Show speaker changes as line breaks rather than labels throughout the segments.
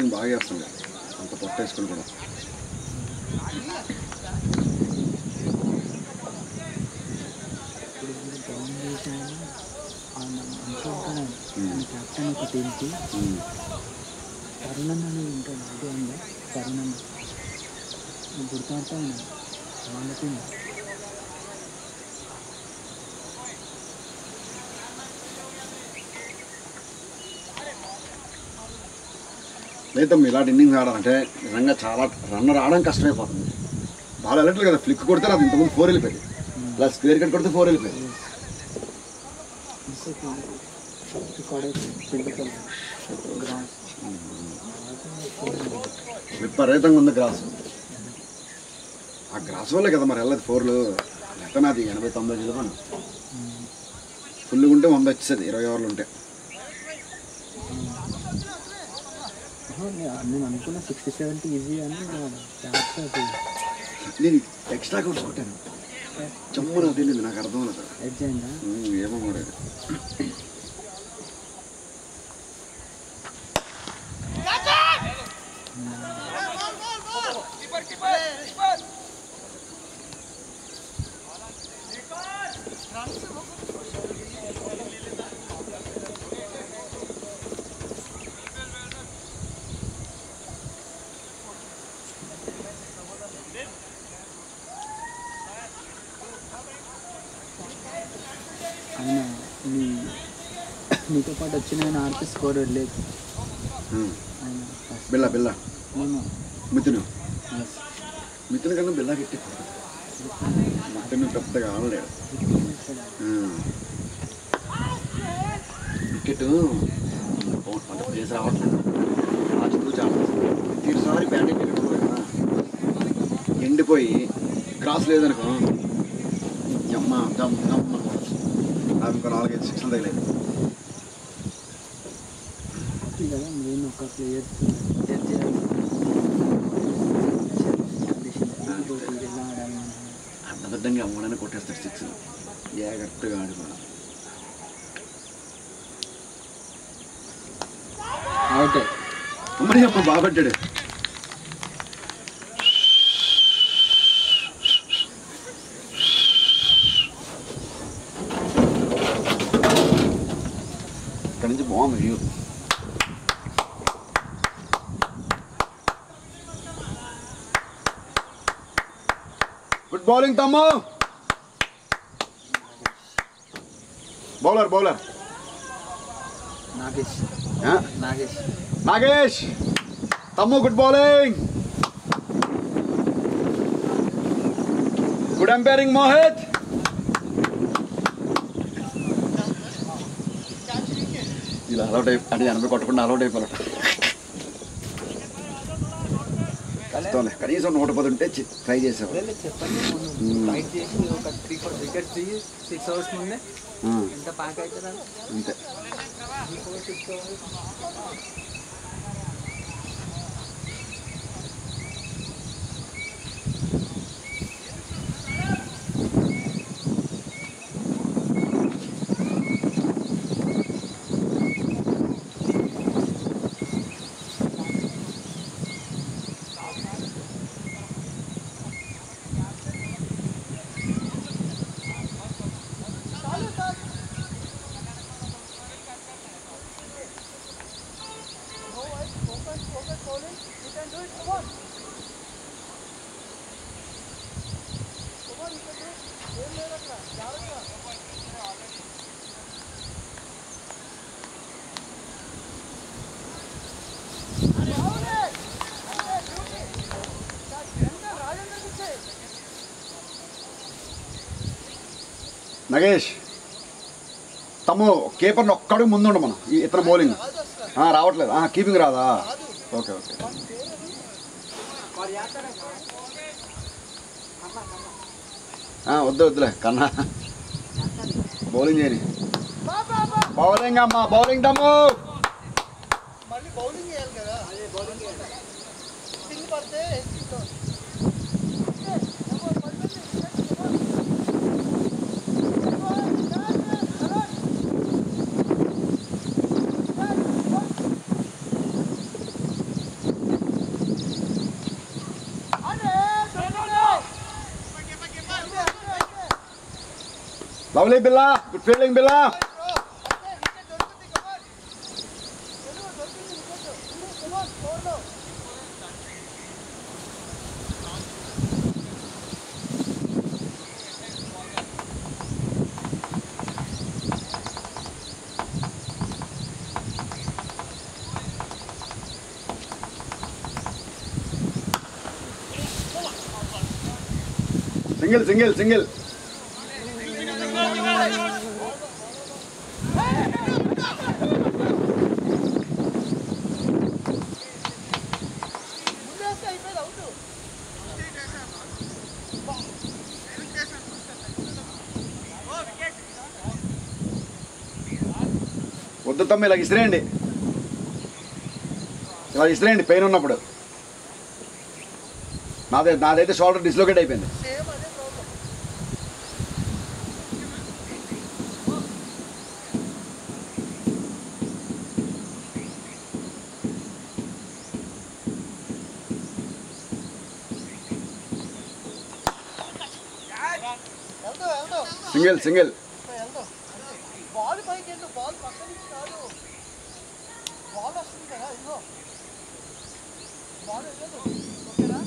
Bowling బాగా చేస్తుంది అంత పొట్ట వేసుకుని కూడా
ఇప్పుడు మీరు డౌన్ చేశాను ఇంట్లో ఉంటాను కెప్టెన్ ఒక టీంకి
ఉమ్.
తరుణ్ అని ఉంటాడు ఐడియా ఉందా తరుణ్ అన్న గుర్తుపడతా ఉన్నాను వాళ్ళ టీం
లేదా ఇలాంటి ఇన్నింగ్స్ ఆడాలంటే నిజంగా చాలా రన్నర్ ఆడడం కష్టమైపోతుంది బాగా వెళ్ళట్లేదు కదా ఫ్లిక్ కొడితే అది ఇంతకుముందు ఫోర్ వెళ్ళిపోయింది ప్లస్ స్క్వేర్ కట్ కొడితే ఫోర్ వెళ్ళిపోయింది
గ్రాస్
విపరీతంగా ఉంది గ్రాస్ ఆ గ్రాస్ వల్లే కదా మరి వెళ్ళదు ఫోర్లు లెక్కన అది ఎనభై తొంభై చదువును ఫుల్గా ఉంటే వంద వచ్చేది ఇరవై ఓవర్లు ఉంటే
నేను అనుకున్న సిక్స్టీ సెవెంటీ ఈజీ అని క్యాప్స్ అది
నేను ఎక్స్ట్రా కోర్స్ కొట్టాను చమ్ము నాకు తెలియదు నాకు అర్థం లేదు
ఎడ్జ్ అయిందా
ఉమ్, ఏమో కూడా ఇది.
ఆయన నీ నీతో పాటు వచ్చిన ఆయన ఆడితే స్కోర్ లేదు
ఉమ్.
ఆయన first
బిల్ల బిల్ల
నేను
మిథును
yes.
మిథును కన్నా బిల్ల గట్టి మిథును పెద్దగా ఆడలేడు ఉమ్. వికెట్ అంటే ప్లేస్ రావట్లేదు లాస్ట్ చూసి ఆడుతుంది ప్రతిసారి బ్యాటింగ్ వికెట్ పోయి కదా ఎండిపోయి క్రాస్ లేదనుకో అమ్మ దమ్ దమ్ అనుకోవచ్చు అది ఒక నాలుగైదు సిక్స్లు తగిలేదు
ఇది కదా మెయిన్ ఒక ప్లేయర్ జడ్జ్ చేయాలి కండిషన్ ఎలా ఆడాలి మనం.
అడ్డదిడ్డంగా అమ్మడని కొట్టేస్తాడు సిక్స్ జాగ్రత్తగా ఆడిపోవడం
ఓకే
అమ్మని అమ్మ బాగా పెట్టాడు ఇక్కడ నుంచి బాగుంది వ్యూ గుడ్ బౌలింగ్ తమ్ము బౌలర్ బౌలర్
నాగేష్ నాగేష్
నాగేష్ తమ్ము good bowling good umpiring Mohit ఇలా అలౌట్ అయి అంటే ఎనభై కొట్టకుండా అలౌట్ అయిపోయాడు కష్టంలే కనీసం నూట పది ఉంటే చి- ట్రై చేసేవాడు
చెప్పండి ఫైట్ చేసి ఒక త్రీ ఫోర్ వికెట్స్ దిగి సిక్స్ అవర్స్ ముందే
ఆ,
ఎంత ప్యాక్ అవుతుందా
అంతే
సిక్స్ అవర్స్
నగేష్ తమ్ము కీపర్ని ఒక్కడు ముందుండు మనం ఈ ఇతర బౌలింగ్ ఆ, రావట్లేదు కీపింగ్ రాదా ఓకే ఓకే ఆ, వద్దు వద్దులే కన్నా బౌలింగ్ చేయని బౌలింగ్ అమ్మా బౌలింగ్ తమ్ము
మళ్ళీ బౌలింగ్ చేయాలి కదా అదే బౌలింగ్ స్పిన్ పడితే
lovely Billa good fielding Billa single single single వద్దు తమ్మి ఇలా ఇసిరేయండి ఇలా ఇసిరేయండి పెయిన్ ఉన్నప్పుడు నాదే నాదైతే షోల్డర్ డిస్లోకేట్ అయిపోయింది సింగిల్ సింగిల్
బాల్ పైకి వెళ్ళు బాల్ పక్క నుంచి కాదు బాల్ వస్తుంది కదా ఇదిగో బాల్ వెళ్ళదు ఓకేనా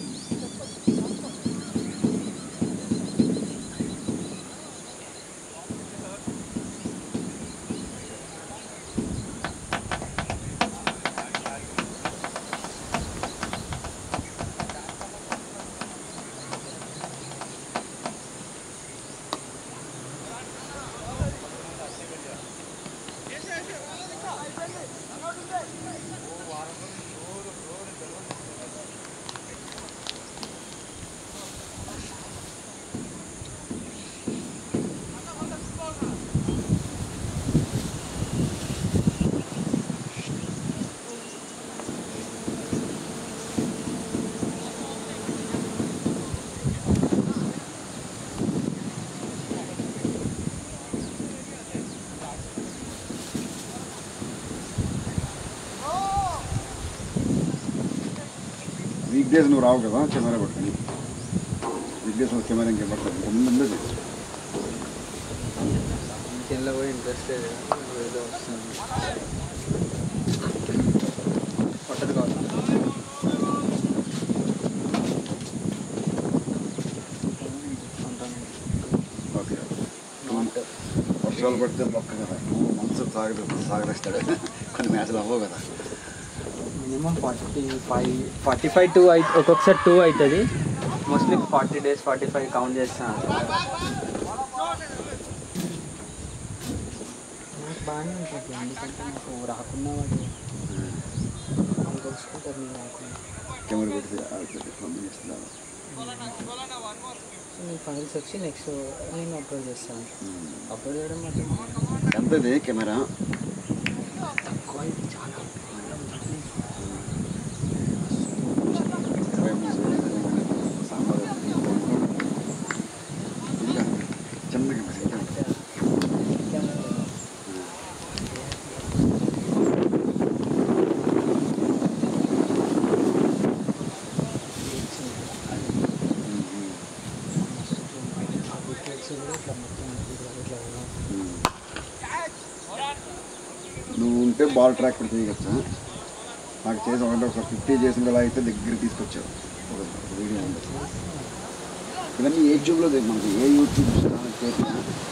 వీక్ డేస్ నువ్వు రావు కదా కెమెరా పట్టుకొని వీక్ డేస్ కెమెరా ఇంకేం పడుతుంది ఇంత ముందు ఉండేది
ఇంకెళ్ళ పోయి ఇంట్రెస్ట్ లేదు ఏదో వస్తుంది పట్టదు కాదు
ఓకే వర్షాలు పడితే మొక్క కదా నువ్వు మనసు సాగ సాగరేస్తాడు కొన్ని మ్యాచ్లు అవ్వవు కదా
minimum forty five forty five two అయి ఒక్కొక్కసారి టూ అవుతుంది mostly forty days forty five count చేస్తాను నాకు బాగానే ఉంటుంది ఎందుకంటే నాకు రాకున్నా వాడు వాళ్ళు తెలుసుకుంటారు నేను రాకుండా
కెమెరా పెడితే పంపిస్తున్నాను
సో మీ ఫైల్స్ వచ్చి నెక్స్ట్ నేను అప్లోడ్ చేస్తాను అప్లోడ్ చేయడం మాత్రం
ఎంతది కెమెరా
క్వాలిటీ చాలా
ఇరవై మూడు సాంబార్ ఇదిగా చిన్న కెమెరా ఇంకా నువ్వు ఉంటే బాల్ ట్రాక్ కూడా చేయగచ్చా నాకు చేసి ఒకటి ఒక ఫిఫ్టీ చేసిన ఎలా అయితే దగ్గర తీసుకొచ్చావు ఒక ఒక వీడియో ఉంది ఇవన్నీ యూట్యూబ్లో దిగు మనకి ఏ యూట్యూబ్ ఛానల్ చేసినా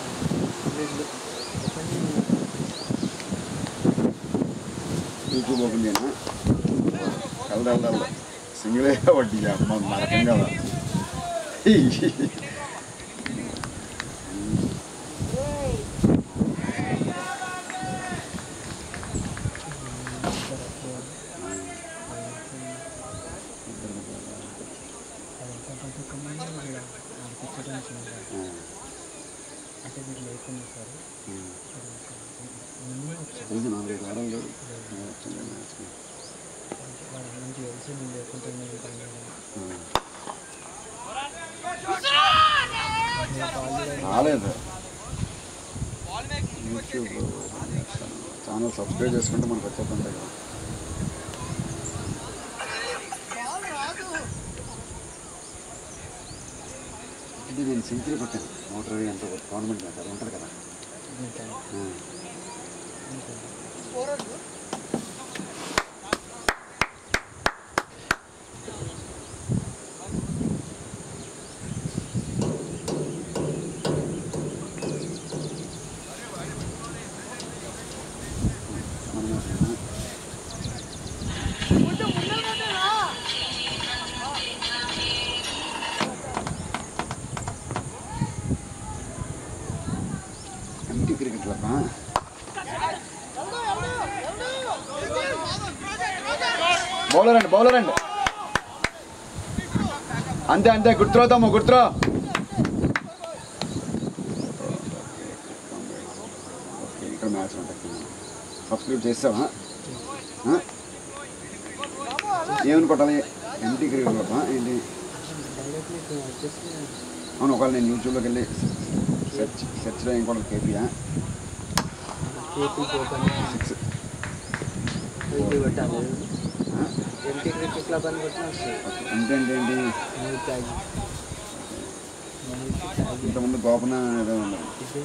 యూట్యూబ్ ఓపెన్ చేయనా వెళ్దా వెళ్దా సింగిలే వడ్డీ అమ్మ నరకం కదా
అంటే మీరు లేకుండా సార్
తెలిసి నాలుగైదు వారాలు వచ్చింది మ్యాచ్కి
వాళ్ళ నుంచి తెలిసి మీరు లేకుండా నేను పని
రాలేదు యూట్యూబ్లో ఛానల్ సబ్స్క్రైబ్ చేసుకుంటే మనకు వచ్చేస్తుంటాయి కదా
బాల్ రాదు
ఇది నేను సెంచరీ కొట్టాను నూట ఇరవై ఎంత టోర్నమెంట్ మ్యాచ్ అది ఉంటుంది కదా ఆ.
స్కోరర్
మన మ్యాచ్ ఆ.
కొంచెం ముందరగానే రా
ఎంటీ క్రికెట్ క్లబ్ ఆ? బౌలర్ అండి బౌలర్ అండి అంతే అంతే గుర్తురావు తమ్ము గుర్తురావు ఓకే ఇక్కడ మ్యాచ్ ఉంటుంది సబ్స్క్రైబ్ చేస్తావా ఆ? ఏమని కొట్టాలి ఎంటీ క్రికెట్ క్లబ్ ఆ? ఏంటి
డైరెక్ట్లీ ఇక్కడ వచ్చేసి
అవును ఒకవేళ నేను యూట్యూబ్లోకి వెళ్ళి సెర్చ్ సెర్చ్లో ఏం కొట్టాలి కేపీయా
కేపీ ఓపెన్
సిక్స్
ఇది పెట్టాలి ఎంటీ క్రికెట్ క్లబ్ అని కొట్టిన వస్తుంది
అంటే ఏంటి ఏంటి
మూడు ట్యాగ్ మూడు ట్యాగ్
ఇంతకుముందు గోపన ఏదో ఉన్నది
ఇది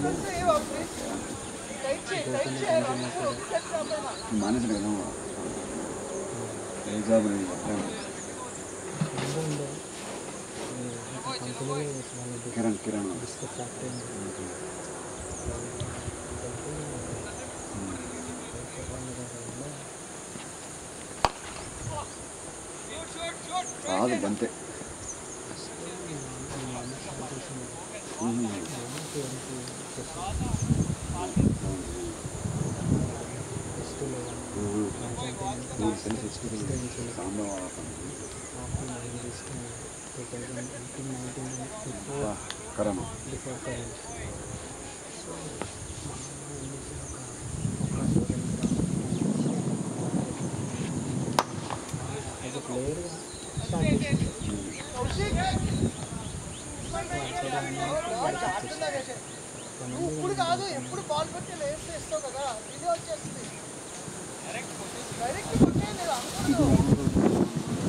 మానేసాడు కదా ఏ జాబ్ లేదు
ఏదో ఉండే కంపెనీలో వాళ్ళ
కిరణ్ కిరణ్
బిస్కెట్ ఫ్యాక్టరీ ఉంది.
రాదు అంతే సాంబార్ కరోనా
అది ప్లేయర్ స్టార్ట్ చేసింది
నువ్వు ఇప్పుడు కాదు ఎప్పుడు బాల్ కొట్టి లేస్తే ఇస్తావు కదా ఇది వచ్చేస్తుంది డైరెక్ట్ కొట్టే లేదు అనుకోలేదు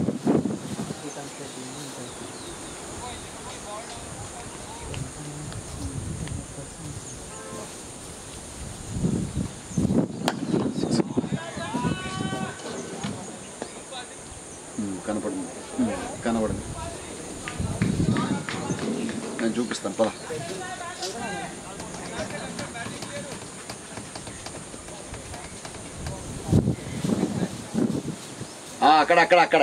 కనపడింది ఉమ్, కనపడింది నేను చూపిస్తాను పద ఆ, అక్కడ అక్కడ అక్కడ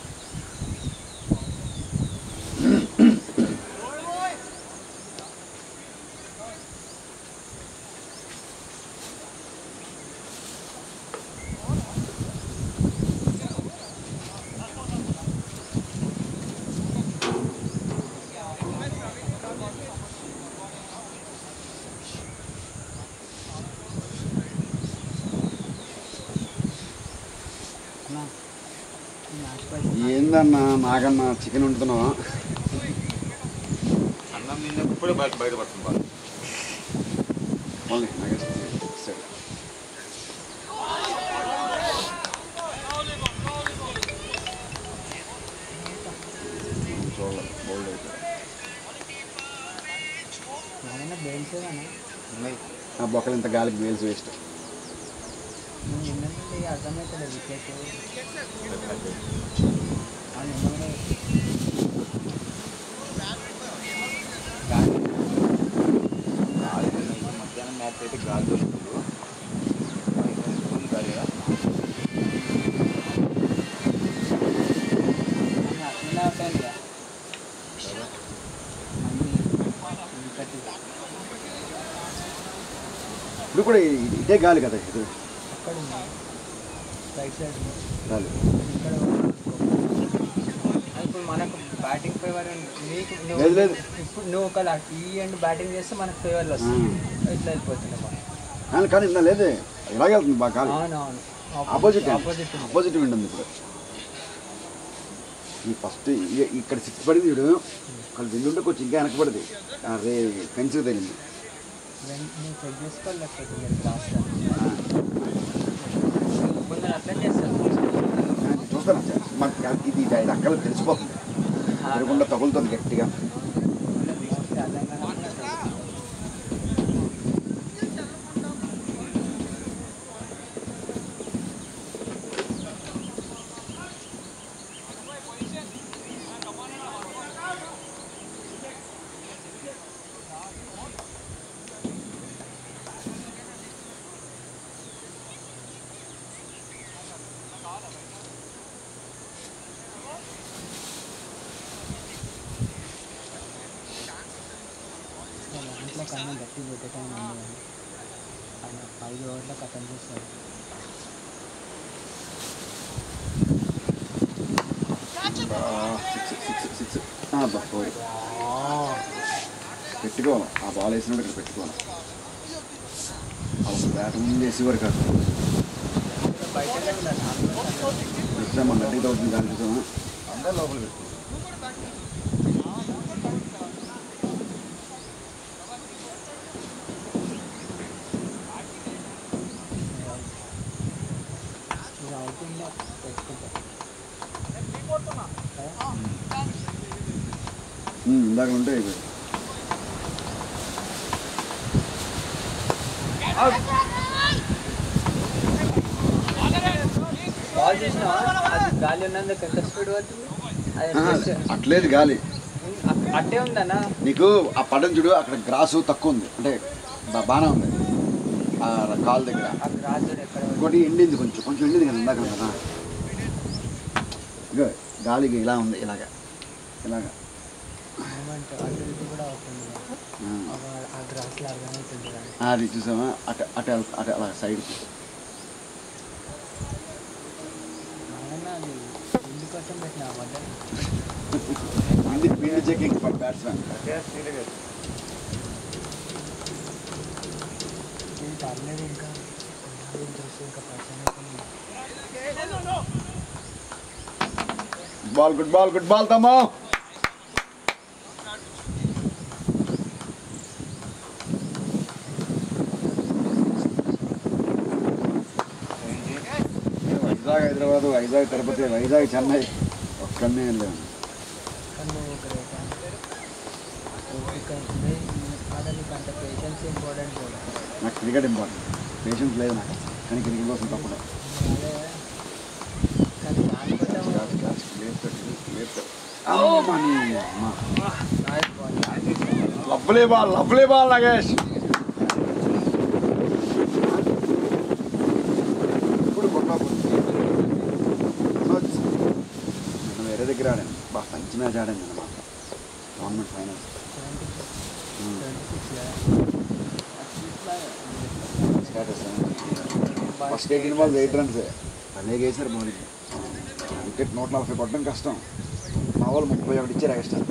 మ్యాచ్ పైన
ఏందన్నా నాకన్నా చికెన్ వండుతున్నావా
అన్నం తిన్నప్పుడే బయట బయటపడుతుంది బాగా
మళ్ళీ నాగేష్ సరే చూడాలి బౌల్డ్ అయితే
ఏమన్నా బెయిల్సేనా
ఉన్నాయి
ఆ బొక్కలు ఇంత గాలికి వేల్స్ వేస్ట్
నువ్వు నిన్న నుండి అర్థమవుతలేదు వికెట్ ఆ నిన్న కూడా
గాలి ఉన్నాయి. మధ్యాహ్నం మ్యాచ్ అయితే గాలి దొరుకుతుంది ఫుల్ గాలి కదా.
అన్నీ అట్లనే అవుతాయి ఇక అన్నీ వికెట్
ఇప్పుడు కూడా ఇ- ఇదే గాలి కదా ఇది
అక్కడ ఉంది రైట్ సైడ్ ఉంది.
గాలి
ఇక్కడ ఇప్పుడు మనకు బ్యాటింగ్ ఫేవర్ నీకు నువ్వు-
లేదు, లేదు.
ఇప్పుడు నువ్వు ఒక ఈ ఎండ్ బ్యాటింగ్ చేస్తే మనకు ఫేవర్లు వస్తుంది ఇట్లా వెళ్ళిపోతుంది మనం
కానీ కానీ ఇంత లేదు ఇలాగే వెళ్తుంది బాగా గాలి
అవునవును
ఆపోజిట్
ఆపోజిట్ ఉంది
ఆపోజిట్ ఉంటుంది ఇప్పుడు ఈ ఫస్ట్ ఇక్కడ సిక్స్ పడింది వీడు వాళ్ళు విండుంటే కొంచెం ఇంకా వెనకబడింది ఆ రే ఫెన్స్ తగిలింది
వెన్- నువ్వు చెక్ చేసుకోలేకపోతే లాస్ట్ కొందరు అట్లా చేస్తారు
ఆ, చూస్తాను మనకి ఇది ఇది అక్కడ తెలిసిపోతుంది తిరగకుండా తగులుతుంది గట్టిగా
ఆయన గట్టి కొట్టే టైం ఉంది కానీ ఆయన ఐదు ఓవర్ల కథం చేస్తాడు
సిక్స్ సిక్స్ సిక్స్ అబ్బా ఫోర్ పెట్టుకోవాలి ఆ బాల్ వేసినప్పుడు ఇక్కడ పెట్టుకోవాలి అసలు బ్యాట్ ముందు వేసి వరకు కాదు
బయటనే ఉన్నాడు
వచ్చా మన గట్టిగా అవుతుంది దాని చూసామా
అందరూ లోపల పెట్టు
ఇది అవుతుందా పెట్టుకుంటా
ఉమ్, ఇందాక ఉంటే అయిపోయింది
బాల్ చూసినా అది గాలి ఉన్నందుకు ఎంత స్పీడ్ పడుతుంది అది
ఆహా,
just-
అట్లేదు గాలి
అ- అట్టే ఉందన్నా
నీకు ఆ పడడం చూడు అక్కడ గ్రాసు తక్కువ ఉంది అంటే బా- బాగానే ఉంది ఆ కాల్ దగ్గర
ఆ రాజుడు ఎక్కడ
ఇంకోటి ఎండింది కొంచెం కొంచెం ఎండింది కదా ఇందాక కదా ఇగో గాలికి ఇలా ఉంది ఇలాగా ఇలాగా
మూమెంట్ అటు ఇటు కూడా అవుతుంది
ఆ.
ఆ- ఆ గ్రాస్లో అర్థమవుతుంది కానీ
ఆ, అది చూసామా అటు అటు వెళ్- అటు అలా సైడ్కి
ఆయన అది ఎందుకోసం పెట్టిన పడ్డ
ఇండి ఫీల్డ్ చెకింగ్ ఫర్ బ్యాట్స్మెన్
అదే స్పీడ్గా
ఇది పర్లేదు ఇంకా ఏం చూసి ఇంకా పర్సన్ అవుతుంది
ball good ball good ball తమ్మా వైజాగ్ హైదరాబాద్ వైజాగ్ తిరుపతి వైజాగ్ చెన్నై ఒక్కనే వెళ్ళాను
కానీ నువ్వు గ్రేట్ ఓపిక అదే నీకు అంత పేషెన్స్ ఇంపార్టెంట్ కూడా
నాకు క్రికెట్ ఇంపార్టెంట్ పేషెన్స్ లేదు నాకు కానీ క్రికెట్ కోసం తప్పదు
అదే కానీ దానికంటే Nayak ball
lovely ball lovely ball Nagesh ఇప్పుడు కొట్టాపు నేను వేరే దగ్గర ఆడాను బాగా మంచి మ్యాచ్ ఆడాను నేను బాగా government finals status first eighteen ball eight runs అలాగే వేసారు బౌలింగ్ వికెట్ నూట నలభై కొట్టడం కష్టం మా వాళ్ళు ముప్పై ఒకటి ఇచ్చారు ఎక్స్ట్రా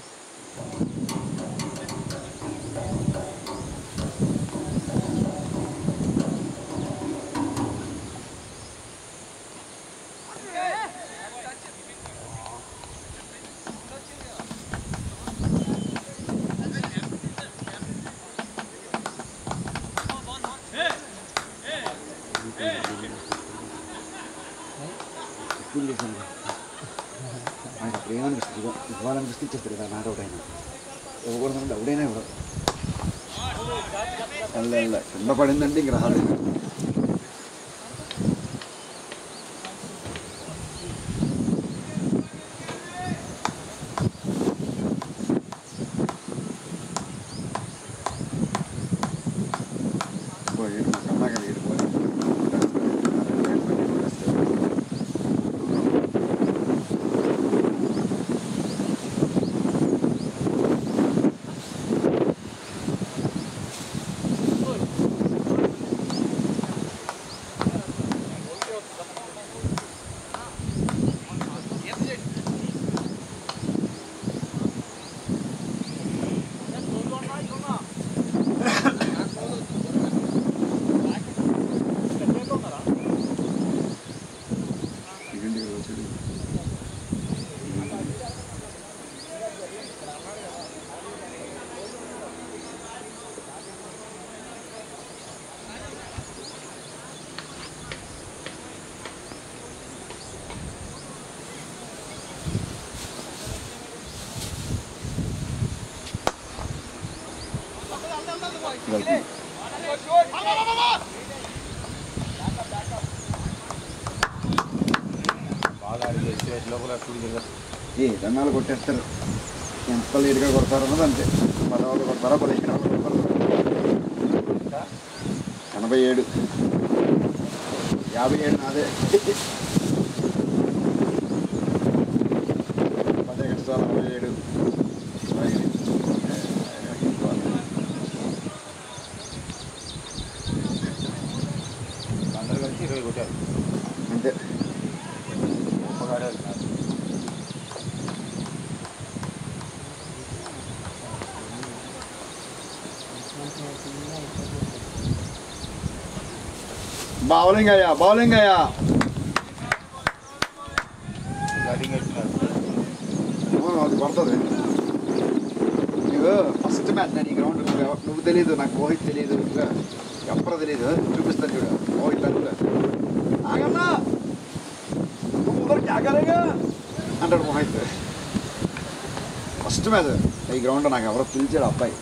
ఎక్కువ చేశాను ఆయన అప్పుడు ఏమనిపిస్తుంది ఇవ్వ- ఇవ్వాలనిపిస్తే ఇచ్చేస్తారు కదా నాట్ అవుట్ అయినా ఇవ్వకూడదంటే అవుడైనా ఇవ్వదు వెళ్ళ వెళ్ళ కింద పడిందంటే ఇంక రాలేదు పోయి ఏడు నాకు అన్నాక ఏడు పోయి ఇంటికి వచ్చి వెళ్తుంది
బాగా ఆడి చేస్తే లోపల స్పీడ్
ఏ దండాలు కొట్టేస్తారు ఎంత లేట్గా కొడతారు అన్నది అంతే పదవాళ్ళు కొడతారా పదిహేను వాళ్ళు కొడతారు ఎనభై ఏడు యాభై ఏడు నాదే పది ఎక్స్ట్రా నలభై ఏడు
పది కొట్టారు
అంతే
గొప్పగాడే ఉన్నారు
బౌలింగ్ అయ్యా బౌలింగ్ అయ్యా
బ్యాటింగ్ వేస్తున్నారు
అవును, అది పడుతుంది నీకు ఫస్ట్ మ్యాచ్ నేను ఈ గ్రౌండ్ నువ్వు ఎవ- నువ్వు తెలియదు నాకు మోహిత్ తెలియదు ఇంకా ఎప్పుడు తెలియదు చూపిస్తాను చూడు మోహిత్ అని కూడా ఆగన్నా నువ్వు ముందర జాగాలేగా అంటాడు మోహిత్ ఫస్ట్ మ్యాచ్ ఈ గ్రౌండ్ నాకు ఎవరో పిలిచాడు అబ్బాయి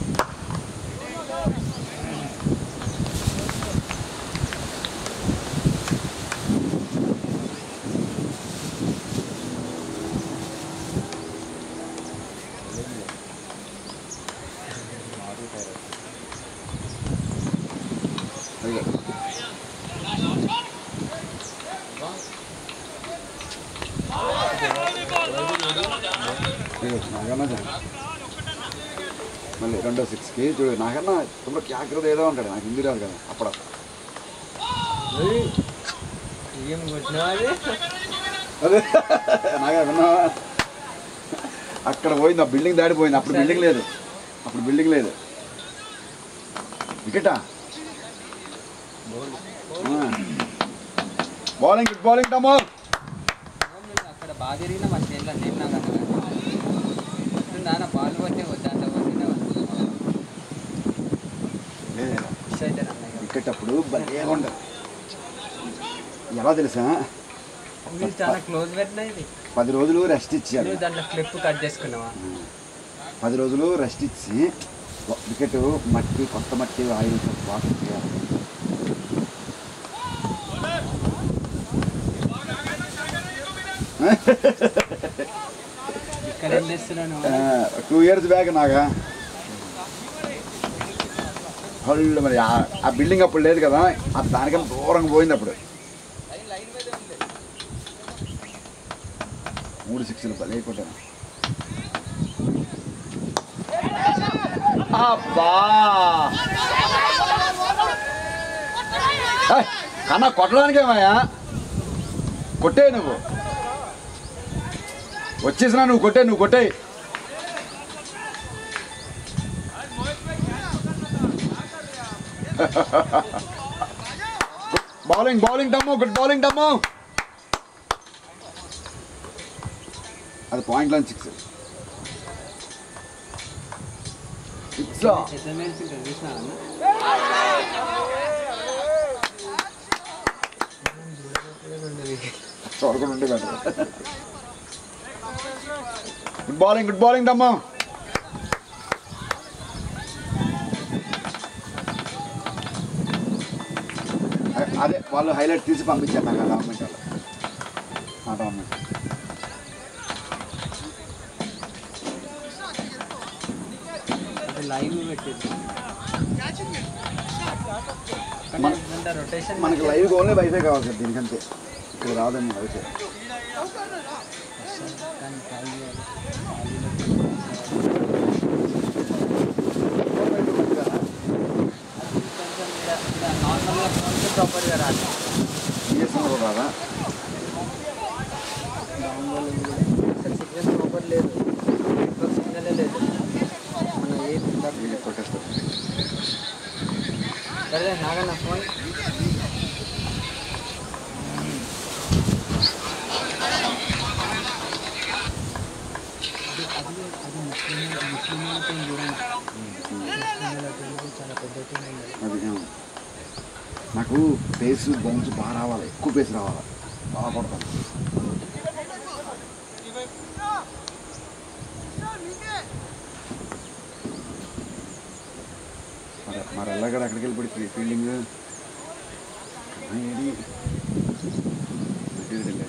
అదిగో. అదిగో, నాకన్నా చా- మళ్ళీ రెండో సిక్స్కి చూడు నాకన్నా తుమ్మ క్యాకరద ఏదో అంటాడు నాకు హిందీ రాదు కదా అప్పుడు
ఏం కొట్టినా అది
అదే నాగా విన్నావా అక్కడ పోయింది ఆ బిల్డింగ్ దాడిపోయింది అప్పుడు బిల్డింగ్ లేదు అప్పుడు బిల్డింగ్ లేదు వికెటా బౌలింగ్ గుడ్ బౌలింగ్ తమ్ము
అక్కడ బాగా తిరిగిన మా చేతిలో నేను నాకు నాన్న పాలు పట్టే వద్దా అంత పట్టినా మిస్ అయితే అన్నయ్య
వికెట్ అప్పుడు భలే ఉండదు ఎలా తెలుసా
మీరు చాలా క్లోజ్ పెట్టినా ఇది
పది రోజులు రెస్ట్ ఇచ్చారు
నువ్వు దాంట్లో క్లిప్ కట్ చేసుకున్నావా
పది రోజులు రెస్ట్ ఇచ్చి వికెట్ మట్టి కొత్త మట్టి ఆయిల్ బాగా చేయాలి
ఇక్కడ ఏం చేస్తున్నాను
టూ ఇయర్స్ బ్యాక్ నాగా హళ్ళు మరి ఆ- ఆ బిల్డింగ్ అప్పుడు లేదు కదా అది దానికన్నా దూరంగా పోయింది అప్పుడు మూడు సిక్స్లు భలే కొట్టాను అబ్బా ఏయ్, కన్నా కొట్టడానికేమయ్యా కొట్టే నువ్వు వచ్చేసినా నువ్వు కొట్టే నువ్వు కొట్టే బౌలింగ్ బౌలింగ్ డమ్ము గుడ్ బౌలింగ్ డమ్ము అది పాయింట్ లైన్ సిక్స్ సిక్స్
ఎట్లా నేర్చుకుంటారు చూసినా
చూడకుండా ఉండే better good bowling good bowling డమ్ము అ- అదే వాళ్ళు హైలైట్ తీసి పంపించారు నాకు ఆ గవర్నమెంట్ వాళ్ళు ఆ గవర్నమెంట్
అది లైవ్ పెట్టింది
మన-
రొటేషన్
మనకి లైవ్ ఓన్లీ వైఫై కావాలి సార్ దీనికంతే ఇక్కడ రాదండి వైఫై
ప్రాపర్గా రాదు
బిఎస్ఎన్ఎల్ కూడా రాదా
అసలు సిగ్నల్ ప్రాపర్ లేదు నెట్వర్క్ సిగ్నలే లేదు మన ఏ
వీళ్ళు కొట్టేస్తారు
సరే నాగన్న ఫోన్ చాలా పెద్ద టీం ఉంది
అది ఆ. నాకు పేస్ బౌన్స్ బాగా రావాలి ఎక్కువ పేస్ రావాలి బాగా కొడతాను మరి మరి ఎలాగడ అక్కడికి వెళ్ళిపడి ఫీల్డింగ్ ఏడి పెట్టేదిలే.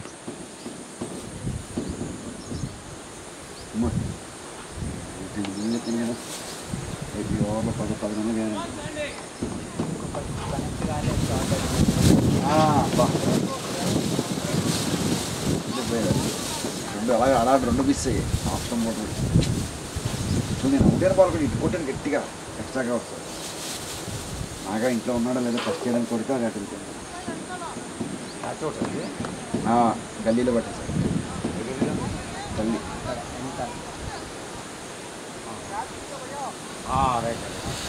అమ్మా. ఇది నేను చెప్పాను కదా ప్రతి ఓవర్లో పది పది మంది కానీ
కనెక్ట్ కాలేదు షార్ట్ అయిపోయింది
ఆ, అబ్బా. ఇది పోయాడు. రెండు అలాగే అలా రెండు మిస్ అయ్యాయి ఆప్షన్ మోటర్ సో నేను ఒకటే బాల్ కూడా ఇటు కొట్టాను గట్టిగా ఎక్స్ట్రాగా వస్తుంది నాగా ఇంట్లో ఉన్నాడా లేదా ఫస్ట్ చేయడానికి కొడితే అది అటు వెళ్తుంది
చోట అది
ఆ, గల్లీలో పట్టేశారు గల్లీ
వెనకాల
రైట్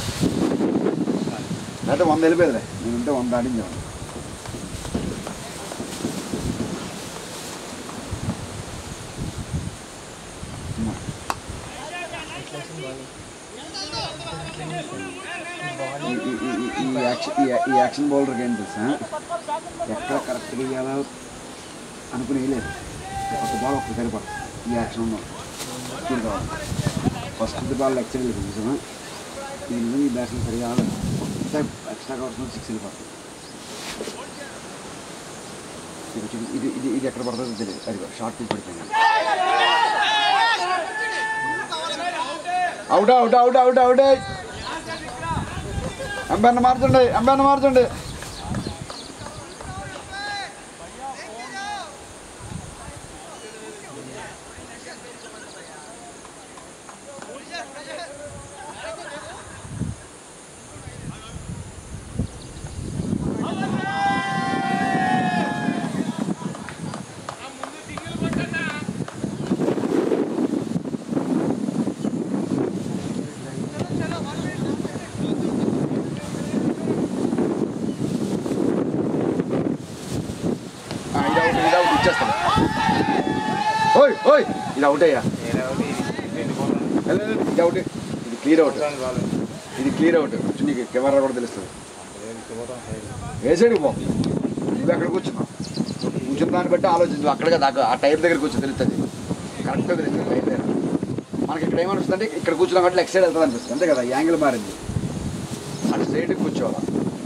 లేకపోతే వంద వెళ్ళిపోయేదిలే నేను ఉంటే వంద ఆడించాను
బాల్
ఈ- ఈ- ఈ- ఈ- ఈ యాక్షన్ ఈ- ఈ యాక్షన్ బౌలర్కి ఏం తెలుసా ఎక్కడ కరెక్ట్గా వేయాలో అనుకుని వేయలేదు ఒక బాల్ ఒక్క సరిపడ ఈ యాక్షన్ ఉన్నాం స్పీడ్ కావాలి ఫస్ట్ బాల్ లెక్చర్ వెళ్ళిపోయింది నిజమా ఇది నిజంగా ఈ బ్యాట్స్మెన్ సరిగా ఆడలేదు కొత్త ఎక్స్ట్రా కావాల్సిన సిక్స్ వెళ్ళిపోతుంది ఇది వచ్చి- ఇది ఇది ఇది ఎక్కడ పడుతుందో తెలియదు అది షార్ట్ పిచ్ పడిపోయింది out out out out out అంబన్న మారుతుండే అంబన్న మారుతుండే ఆ, ఇది అవుట్ ఇది అవుట్ ఇచ్చేస్తాను ఓయ్ ఓయ్ ఇది అవుట్ అయ్యా వెళ్ళు, వెళ్ళు, ఇది అవుట్ ఇది క్లియర్ అవుట్ ఇది క్లియర్ అవుట్ నీకు కెమెరా కూడా తెలుస్తుంది ఏ సైడ్కి పో నువ్వు ఎక్కడ కూర్చున్నావు కూర్చున్న దాన్ని బట్టి ఆలోచించు అక్కడికి దాకా ఆ టైర్ దగ్గర కూర్చొని తెలుస్తుంది కరెక్ట్గా తెలుస్తుంది టైర్ దగ్గర మనకి ఇక్కడ ఏమనిపిస్తుంది అంటే ఇక్కడ కూర్చున్నాం కాబట్టి లెగ్ సైడ్ వెళ్తుంది అనిపిస్తుంది అంతే కదా ఈ యాంగిల్ మారింది అటు సైడ్కి కూర్చోవాలా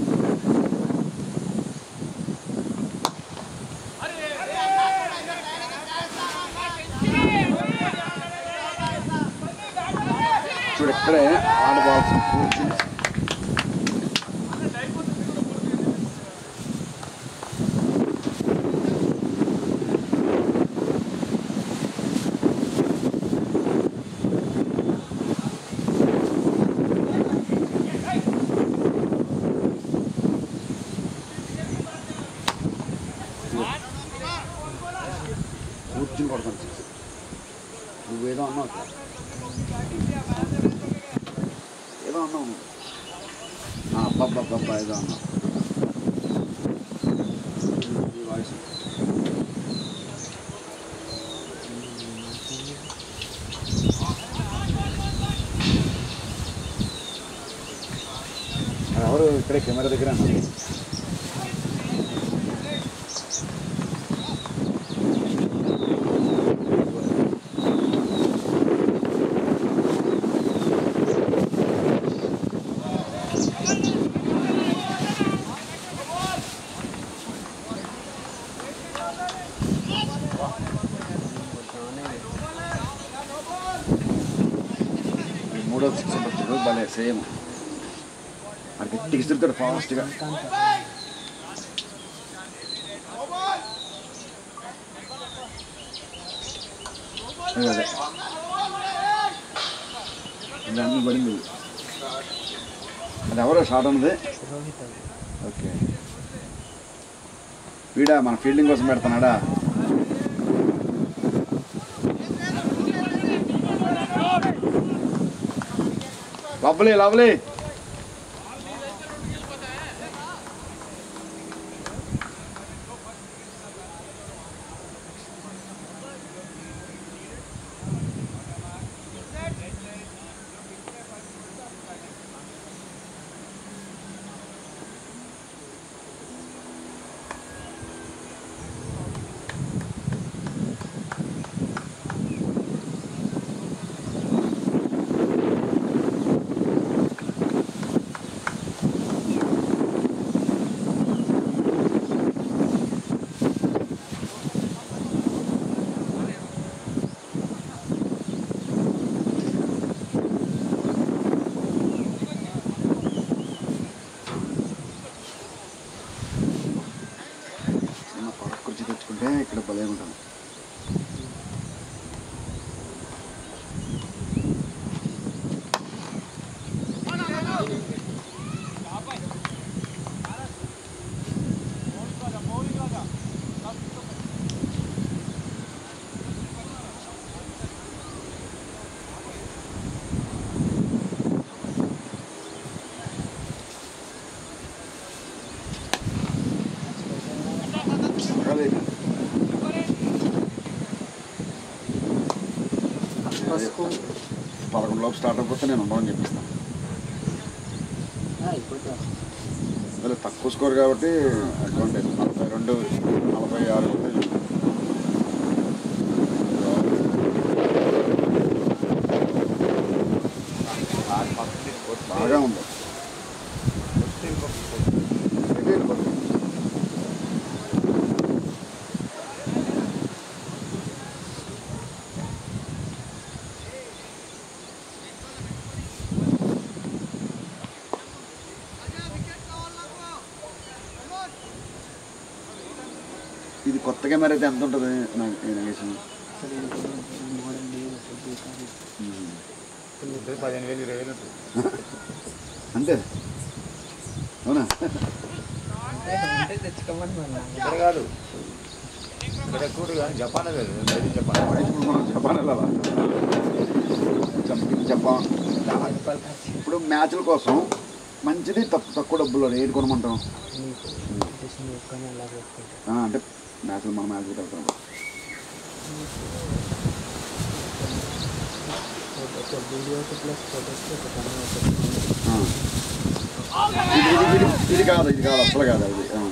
చూడు ఇక్కడే ఆడబాల్సిన కూర్చుని కూర్చుని కొడతాను సిక్స్ నువ్వేదో అన్నావు అక్కడ. ఏదో అన్నావు నువ్వు అబ్బబ్బబ్బబ్బా ఏదో అన్నావు ఈ వాయిస్ అది ఎవరు ఇక్కడే కెమెరా దగ్గర అన్నారు ఈ మూడో సిక్స్ ఉంటుంది భలే సేమ్ అది గట్టిగా ఇస్తుంటాడు ఫాస్ట్గా అదే అదే ఇది అన్ని పడింది ఇది. అది ఎవరో షార్ట్ ఉన్నది
రోహిత్ అది.
ఓకే వీడా మన ఫీల్డింగ్ కోసం పెడుతున్నాడా లవ్లీ లవ్లీ చిన్న కొడక కుర్చీ తెచ్చుకుంటే ఇక్కడ భలే ఉంటుంది
పసుపు
పదకొండు లోపు స్టార్ట్ అయిపోతే నేను ఉండమని చెప్పిస్తాను
అయిపోతుంది
అదే తక్కువ స్కోర్ కాబట్టి అడ్వాంటేజ్ నలభై రెండు నలభై ఆరు అవుతాయి.
ఆరు పక్కన కొట్టి
బాగా ఉంది
కొట్టి ఇంకొక కొట్టి.
ఎటు వెళ్ళిపోతుంది? ఇది కొత్త కెమెరా అయితే ఎంత ఉంటుంది నాకు నేను వేసిన
అసలు ఇది కూడా మోడల్ లేదు అసలు బేకార్
ఇద్దరు పదిహేను వేలు ఇరవై వేలు ఉంటుంది
అంతే అవునా
అంటే తెచ్చుకోమని మరి
ఇక్కడ కాదు ఇక్కడ ఎక్కువ కానీ జపాన్ లేదు బయట జపాన్
ఇప్పుడు మనం జపాన్ వెళ్ళాలా జంపింగ్ జపాన్
యాభై రూపాయలు ఖర్చు
ఇప్పుడు మ్యాచ్ల కోసం మంచిది తక్కువ తక్కువ డబ్బులు ఏది కొనమంటాం
నీకు జస్ట్ నువ్వు ఒక్కనే అలా పెట్టుకుంటా
ఆ, అంటే మ్యాచ్లు మన మ్యాచ్కి వెళ్తాం
ఒక వీడియోకి ప్లస్ ఫోటోస్కి ఒక పని అవుతుంది
ఆ. ఇది ఇది ఇది ఇది కాదు ఇది కాదు అసలు కాదు అది ఆ.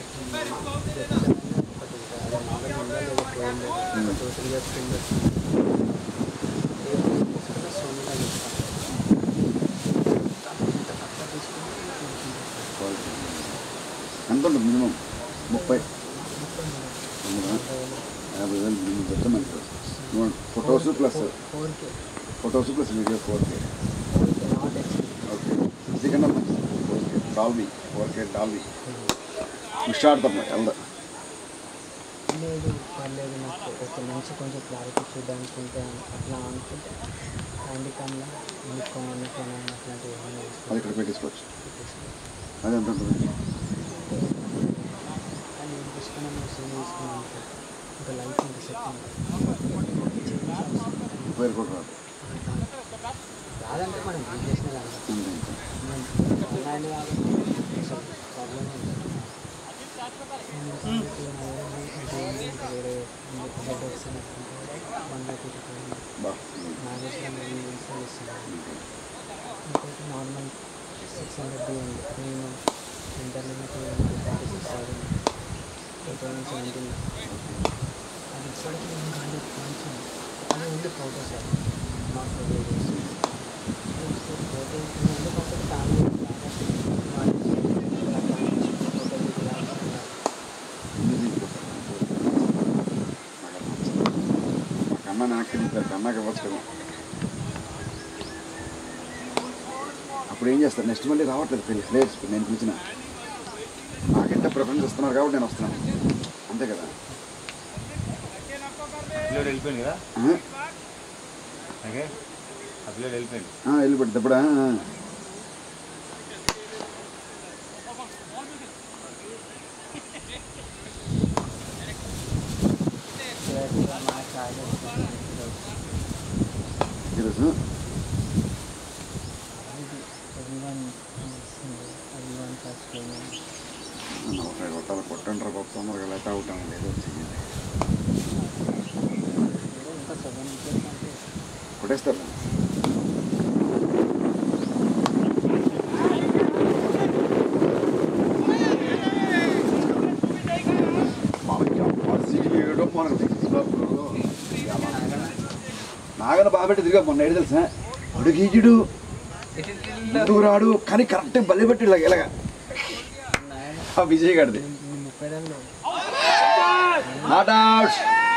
ఎంత ఉంటుంది మినిమం ముప్పై అవునా? యాభై వేలు మినిమం పెడితే మంచిది ఇదిగోండి, photos plus
four K
photos plus video four K
four K not x
okay ఇదికన్నా మంచిది four K Dolby four K Dolby హుషారుతాం వెళ్దా
లేదు పర్లేదు నాకు ఒక మంచి కొంచెం క్లారిటీ చూడడానికి ఉంటే అట్లా అనుకుంటే హ్యాండికామ్లో నిక్కోమని కొనాలి అట్లాంటివి ఏమైనా
అది ఇక్కడ పెట్టేసుకోవచ్చు అది ఎంత ఉంటుంది
కానీ ఏం తీసుకున్నా మనం సేమ్ తీసుకున్నాం అనుకో ఇంకా లైఫ్ ఇంకా సెట్
ముప్పై వేలు కూడా రాదు
రాదంటే మనం ఏం చేసిన దాంట్లో
అంతే ఇంకా
మనం ఆన్లైన్ కాబట్టి అసలు ప్రాబ్లం ఉంది వేరే హెడేక్స్ వన్ బై టూ
బా
మ్యారేజ్లో నేను ఇన్స్టాల్ ఇస్తున్నాను ఇంకోటి నార్మల్ సిక్స్ హండ్రెడ్ బి ఉంది మినిమం ఇంటర్లిమిట్ thirty six thousand two thousand seventeen అది ఇప్పటికీ నేను కాదు కొంచెం అది ఉంది ఫోటోస్ అది నాట్ వీడియోస్ ఫోటో ఎందుకంటే ఫ్యామిలీ
కన్నా నాకు కన్నాకి ఇవ్వచ్చు కదా అప్పుడు ఏం చేస్తారు నెక్స్ట్ మళ్ళీ రావట్లేదు పెళ్లి ప్లేయర్స్ నేను పిలిచిన నాకంటే ప్రిఫరెన్స్ ఇస్తున్నారు కాబట్టి నేను వస్తున్నాను అంతే కదా
అప్లోడ్ వెళ్ళిపోయింది కదా
ఆ?
ఓకే అప్లోడ్ వెళ్ళిపోయింది
ఆ, వెళ్ళిపెట్టి ఇప్పుడా
మా చార్జెస్
ఈరోజు
ఎవ్రీవన్ ఎవ్రీవన్ ఫస్ట్ పేమెంట్
నలభై కొట్టాలి కొట్టండి రా గొప్ప తొందరగా లేకపోతే అవుతాం లేదు చెయ్యండి
ఇంకా సెవెన్ వికెట్స్ అంటే
కొట్టేస్తారు నాగన బాబెట్టి తిరిగా మొన్న ఏడు తెలుసా అడుగీజుడు ముందుకు రాడు కానీ కరెక్ట్ బలి పెట్టి ఇలాగ ఇలాగ ఆ విజయ్ గడిది
ముప్పై రన్లు
not out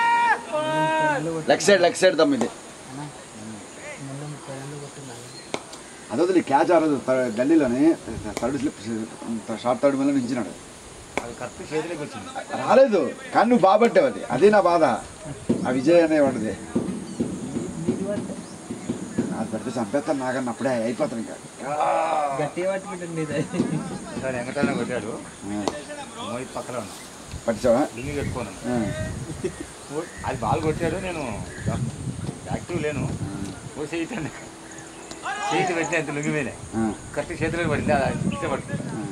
leg side leg side తమ్మిది
అన్నా మొన్న ముప్పై రన్లు కొట్టున్నాను
అదే వదిలి క్యాచ్ ఆ రోజు త- గల్లీలోనే థర్డ్ స్లిప్ షార్ట్ థర్డ్ మీద నించినాడు
అది కరెక్ట్ చేతిలోకి వచ్చింది
రాలేదు కానీ నువ్వు బాబట్టావు అది అదే నా బాధ ఆ విజయ్ అనేవాడిది
నీది పడితే
అది పెడితే చంపేస్తాను నాకన్నా అప్పుడే అయిపోతాను ఇంకా
గట్టిగా పట్టుకుంటుంది ఇది
సార్ వెంకటన్న కొట్టాడు
ఆ,
మోహిత్ పక్కన ఉన్నా
పట్టించావా
లింగి కట్టుకున్నాను
ఆ,
అది బాల్ కొట్టాడు నేను యాక్టివ్ లేను ఓ చేయితండి చేతి పెట్టిన అంత లుంగి మీద
ఆ,
కరెక్ట్ చేతిలో పడింది అది ఇస్తే పట్టుకుంటా
ఆ.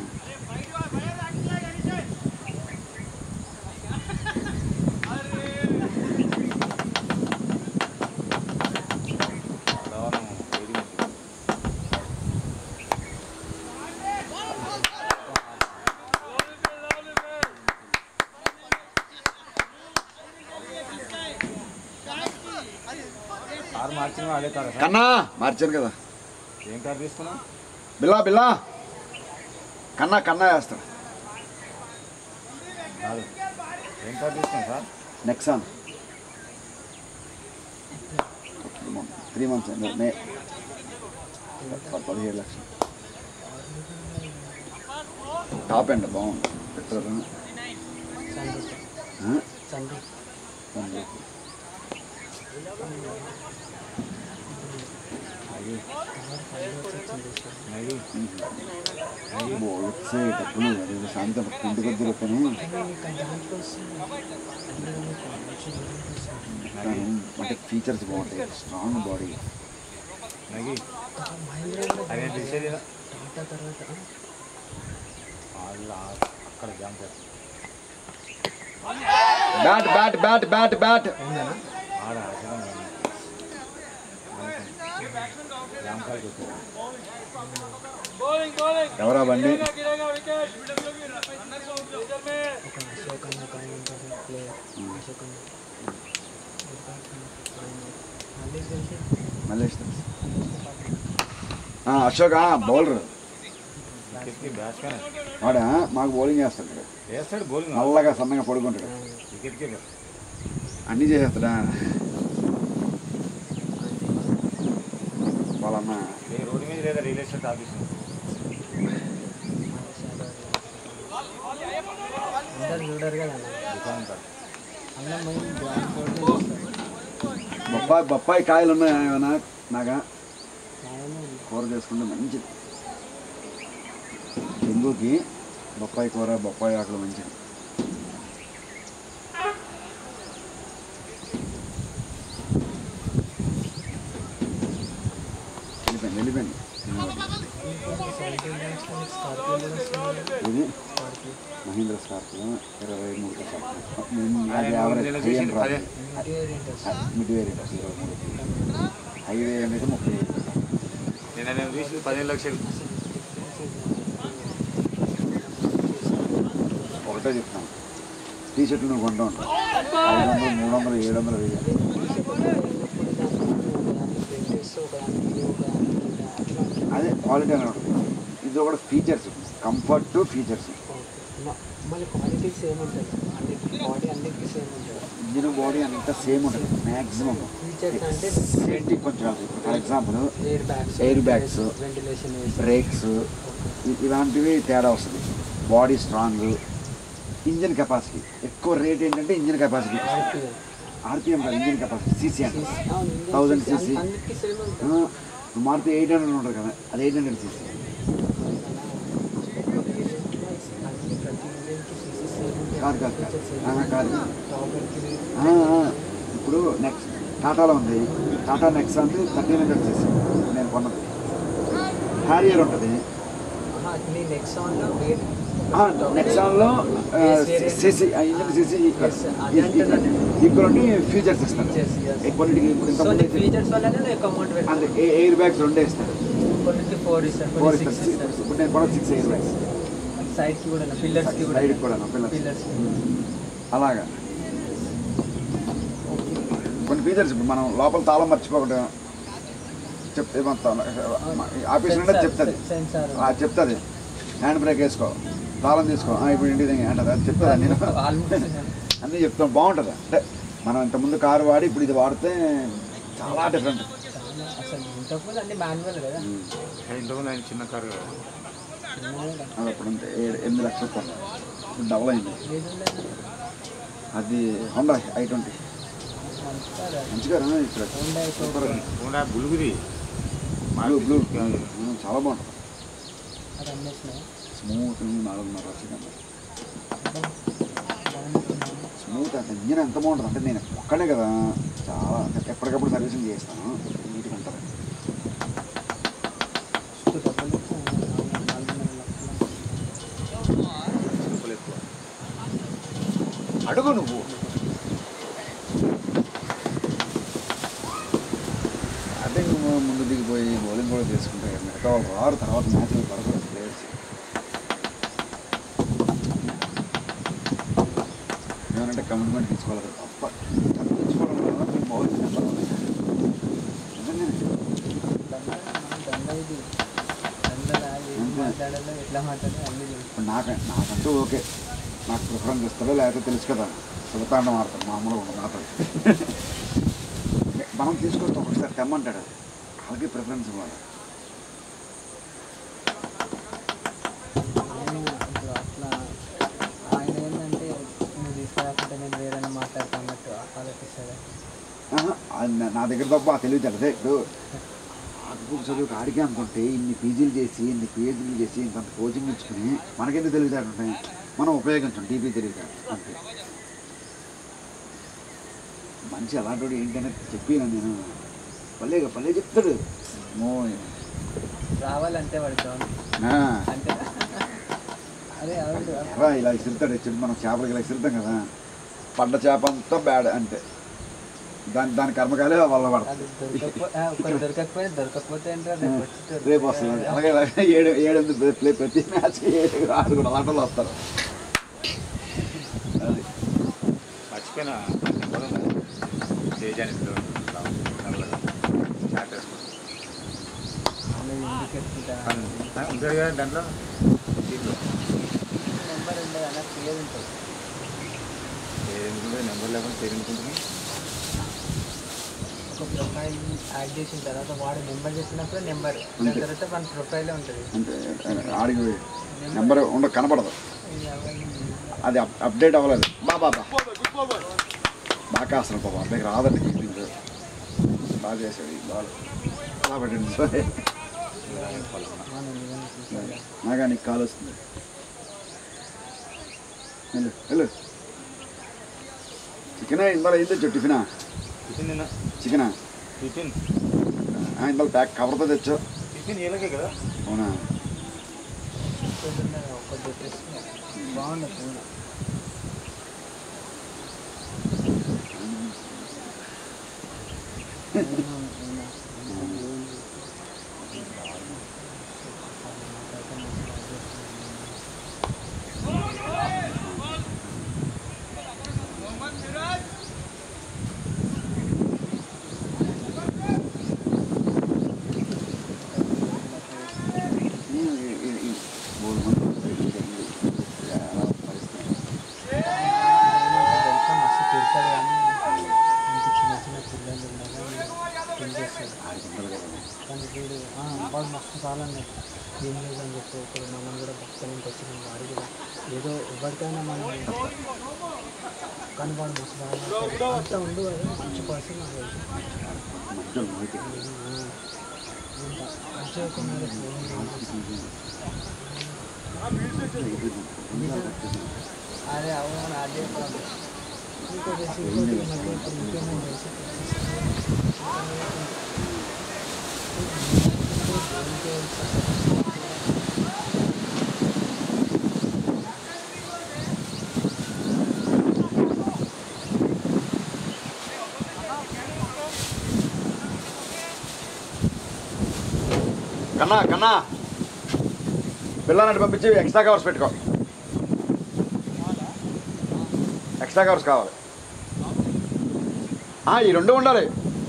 కారు మార్చిన అదే కారు సార్
కన్నా మార్చాను కదా
ఏం కారు తీసుకున్నావు
బిల్లా బిల్లా కన్నా కన్నా వేస్తా
కాదు ఏం కారు తీసుకున్నావు సార్
నెక్సాన్ త్రీ మంత్స్ మే ప- పదిహేడు లక్షలు టాప్ ఎండ్ బాగుంది పెట్రోల్
సండే సండే
అది
ఫైవ్ ఇయర్స్ వచ్చింది సార్
వచ్చేటప్పుడు అది సాయంత్రం ఇంటి కొద్ది రొప్పని
కానీ ఇంకా దాంట్లో వస్తుంది అందులో మీకు మంచి వస్తుంది
అంటే ఫీచర్స్ బాగుంటాయి స్ట్రాంగ్ బాడీ
నగి
మహేంద్ర
అదే తెలిసేది
టాటా తర్వాత
వాళ్ళ అక్కడ జామ్ చేస్తారు
bat bat bat bat bat
ఉందనా
ఆడ అసలు జామ్ కాడికి వచ్చారు
ఎవరా బండి
ఒక అశోక్ అన్న ఒక ఆయన ఉంటుంది ప్లేయర్ అశోక్ అన్న మళ్ళీ తెలిసి
మల్లేష్ తెలుసు. ఆ, అశోక్ బౌలర్
వికెట్కి బ్యాట్స్మెన్
వాడా మాకు బౌలింగ్ చేస్తాడు ఇక్కడ.
వేస్తాడు బౌలింగ్
నల్లగా సన్నగా పడుకుంటాడు
వికెట్ కీపర్
అన్నీ చేసేస్తాడా వాళ్ళన్న
ఏ రోడ్డు మీద లేదా రియల్ ఎస్టేట్ ఆఫీస్
అందరు చూడరు కదా అన్న
దుకాణం కాదు
అన్న మేము గ్రౌండ్ ఫ్లోర్లో చూస్తాం
బొప్పాయి బొప్పాయి కాయలు ఉన్నాయా ఏమైనా నాగా
బాగానే ఉంది
కూర చేసుకుంటే మంచిది డెంగూకి బొప్పాయి కూర బొప్పాయి ఆకులు మంచిది వెళ్ళిపోయింది వెళ్ళిపోయింది
సెవెంటీన్ ల్యాక్స్ స్కార్పియో వస్తుంది
ఇది
స్కార్పియో
మహీంద్ర స్కార్పియో ఇరవై మూడు అది
అదే
యావరేజ్
నేను
హై
చూసింది,
అండ్
అదే.
ఇంటీరియర్ ఏంటి
మిడ్ వేరియట్ ఇరవై మూడు హైవే అనేది ముప్పై ఐదు.
నేను నేను చూసింది పదిహేను లక్షలు
ఒకటే చెప్తాను టీ షర్ట్లు నువ్వు కొంటూ ఉంటావు ఐదు వందలు మూడు వందలు ఏడు వందలు వెయ్యి అదే క్వాలిటీ అని ఉంటుంది ఇది కూడా ఫీచర్స్ కంఫర్ట్ ఫీచర్స్
మళ్ళీ క్వాలిటీ సేమ్ ఉంటుంది అన్నిటికీ బాడీ అన్నిటికీ సేమ్ ఉంటుంది
ఇంజిన్ బాడీ అంతా సేమ్ ఉంటుంది మ్యాక్సిమం
ఫీచర్స్ అంటే
సేఫ్టీ కొంచెం for example
air bags
Air bags.
Ventilation
brakes ఇలాంటివి తేడా వస్తుంది బాడీ స్ట్రాంగ్ ఇంజిన్ కెపాసిటీ ఎక్కువ రేట్ ఏంటంటే ఇంజిన్ కెపాసిటీ ఆర్పిఎం కాదు ఇంజిన్ కెపాసిటీ సీసీ అంటే థౌజండ్ సీసీ
అన్నిటికీ సేమ్ ఉంటుంది
మారుతి ఎయిట్ హండ్రెడ్ ఉంటుంది కదా అది ఎయిట్ హండ్రెడ్ సీసీ
అన్ని ప్రతి ఇండియన్కి సీసీ సేమ్ ఉంటుంది
కాదు కాదు కాదు ఆహా, కాదు
ప్రాపర్టీ
ఆ, ఆ, ఇప్పుడు నెక్స్ట్ టాటాలో ఉంది టాటా నెక్స్ట్ అంటే థర్టీన్ హండ్రెడ్ సీసీ నేను కొన్నది హ్యారియర్ ఉంటుంది
నీ నెక్సాన్లో వేరే
నెక్సాన్లో సీసీ ఇంజిన్ సీసీ
Yes, అదే అంటున్నాను.
ఈక్వల్ ఉండి ఫీచర్స్ ఇస్తారు
Yes, yes.
కొన్నిటికి ఇప్పుడు
సో నీ
ఇంతకుముందు
ఫీచర్స్ వల్లనే నువ్వు ఎక్కువ అమౌంట్
అంటే
పెడతావు
ఎయిర్ బ్యాగ్స్ రెండే ఇస్తారు
కొన్నిటికి ఫోర్ ఇస్తారు
ఫోర్
కొన్ని
ఇస్తారు
సిక్స్ ఇస్తారు
ఇప్పుడు నేను కొన్న సిక్స్ ఎయిర్ బ్యాగ్స్
సైడ్కి కూడా పిల్లర్స్కి కూడా
సైడ్ కూడా పిల్లర్స్
పిల్లర్స్
అలాగా కొన్ని ఫీచర్స్ ఇప్పుడు మనం లోపల తాళం మర్చిపోకటం చెప్తే మొత్తం ఆఫీస్ నుండి చెప్తుంది
సెన్సార్
ఆ, చెప్తుంది హ్యాండ్ బ్రేక్ వేసుకో తాళం తీసుకో ఆ, ఇప్పుడు ఇంటికి దగ్గర అంటది అది చెప్తుంది నేను అన్నీ చెప్తాం బాగుంటుంది అంటే మనం ఇంతకుముందు కారు వాడి ఇప్పుడు ఇది వాడితే చాలా డిఫరెంట్
అసలు ఇంతకుముందు అన్ని మాన్యువల్ కదా
ఇంతకుముందు ఆయన చిన్న కారు కదా
చిన్నదే కదా.
అది అప్పుడు అంతే ఏడు ఎనిమిది లక్షలు కొన్నాం ఇప్పుడు డబల్ అయింది
ఏది ఉండదు
అది హోండా ఐ ట్వంటీ
మంచిగా రాదు.
మంచిగా రా ఇక్కడ
Honda i
సూపర్
హోండా బులుగుది
బ్లూ బ్లూ చాలా బాగుంటుంది
అది అమ్మేసినావు
స్మూత్ నాలుగున్నర వచ్చింది
బాగుంటుంది
స్మూత్ అంటే ఇంజిన్ ఎంత బాగుంటుంది అంటే నేను ఒక్కనే కదా చాలా అంటే ఎప్పటికప్పుడు సర్వీసింగ్ చేస్తాను నీట్గా ఉంటుంది
చుట్టూ డబ్బులు ఇచ్చి నాలుగున్నర లక్షలు
డబ్బులు ఎక్కువ
అడుగు నువ్వు అంటే నువ్వు ముందు దిగిపోయి బౌలింగ్ కూడా చేసుకుంటే మిగతా వాళ్ళు రారు తర్వాత మ్యాచ్లు పడకూడదు ప్లేయర్స్ ఏమంటే కమిట్మెంట్ తీసుకోవాలి కదా తప్ప తప్పించుకోవడం వల్ల మీ బౌలింగ్ నెంబర్ వన్ నిజంగానే
దండ మనం దండ ఇది దండలా ఏం
అంతే.
మాట్లాడాలో ఎట్లా మాట్లాడాలో అన్నీ తెలుసు
ఇప్పుడు నాకు నాకంటూ ఓకే నాకు ప్రిఫరెన్స్ ఇస్తాడో లేకపోతే తెలుసు కదా సులతాండం ఆడతాడు మామూలుగా ఉండదు నాతో మనం తీసుకొస్తాం ఒకసారి తెమ్మంటాడు వాళ్ళకి ప్రిఫరెన్స్ ఇవ్వాలి
నేను ఇప్పుడు అట్లా ఆయన ఏంటంటే నువ్వు తీసుకురాకుంటే నేను వేరేనా మాట్లాడతా అన్నట్టు ఆలోచిస్తాడు
ఆహా, అది నా- నా దగ్గర తప్ప తెలియదు అదే ఇప్పుడు ఆకుకూర చదువుకు ఆడికే అనుకుంటే ఇన్ని పీజీలు చేసి ఇన్ని పిహెచ్డీలు చేసి ఇంత కోచింగ్ ఇచ్చుకుని మనకెందుకు తెలివితేటలు ఉంటాయి మనం ఉపయోగించాం టీపీ తెలివితేటలు అంతే మనిషి అలాంటి వాడు ఏంటనే చెప్పిన నేను పల్లె పల్లె చెప్తాడు మో
రావాలంటే వాడు చాలు
ఆ,
అంటే అదే అవును
ఎరా ఇలా ఇసురుతాడు చెప్పి మనం చేపలకి ఇలా ఇసురుతాం కదా పడ్డ చేప అంతా బ్యాడ్ అంతే దాని దాని కర్మకాలే వాళ్ళ
అది
పడతాయి
దొరకకపోతే ఒకరు దొరకకపోతే దొరకకపోతే అంటే రేపు వచ్చి
రేపు వస్తుంది అలాగే అలాగే ఏడు ఏడు ఎనిమిది ప్లే ప్రతి మ్యాచ్కి ఏడు ఆరు కూడా అలాంటి వాళ్ళు వస్తారు అది
మర్చిపోయిన నెంబర్ ఉందా తేజాని నల్లగా చాట్ వేసుకుంటాం
ఇంటికి ఎత్తుకుంటా
ఉంటాడు కదా దాంట్లో దీంట్లో
నెంబర్ ఉండదు అన్న క్లియర్ ఉంటుంది
ఎందుకుంటే నెంబర్ లేకుండా పేరు ఎందుకుంటుంది
ఒక ప్రొఫైల్ యాడ్ చేసిన తర్వాత వాడు నెంబర్ చెప్పినప్పుడు నెంబర్ దాని
అంతే.
తర్వాత మన ప్రొఫైలే ఉంటుంది
అంటే ఆడికి నెంబర్ ఉండ కనపడదు
ఇది అవన్నీ
అది అప్- అప్డేట్ అవ్వలేదు బా బాబా బాగా అసలు బాబా అబ్బాయికి రాదండి కీపింగ్ బాగా చేశాడు ఈ బాల్ అలా పెట్టండి సరే
మనం నిజంగా చూసాలి
నాగా నీకు కాల్ వస్తుంది వెళ్ళు వెళ్ళు చికెనా ఇందాల ఏం తెచ్చు టిఫినా
టిఫిన్ నిన్న
చికెనా
టిఫిన్
ఇందాల ప్యాక్ కవర్తో తెచ్చు
టిఫిన్ ఏలకే కదా
అవునా
పొద్దున్న ఒక డ్రెస్ బాగుంది పూల
ఈ- ఈ- ఈ- ఈ మూడు మంది ఎలా పరిస్థితి
తెలుసా మస్తు తిడతాడు కానీ ఇంత చిన్న చిన్న పిల్లలు ఉండగా తింటేస్తాడు
ఆడికి ఉండదు కదా
కానీ వీడు "ఆ, వాడు మస్తు చాలా అన్నాడు ఏం లేదని చెప్పి ఇప్పుడు మనం కూడా భక్తి నుంచి వచ్చినాం వాడు కూడా ఏదో ఎవరికైనా మనం కానీ వాడు మస్తు బాగా మాట్లాడతాడు. అంత ఉండు కదా మంచి పర్సన్ నాకు తెలుసు
మధ్యలో నోటి
మంచిగా కొన్నారు అరే అవును అదే ప్రాబ్లం ఇంకోటి వచ్చి ఇంకోటి ఈ మధ్య ఇప్పుడు ముఖ్యమైన చేసి
కన్నా కన్నా పిల్లలని పంపించి ఎక్స్ట్రా కవర్స్ పెట్టుకో ఎక్స్ట్రా కవర్స్ కావాలి ఆ, ఈ రెండు ఉండాలి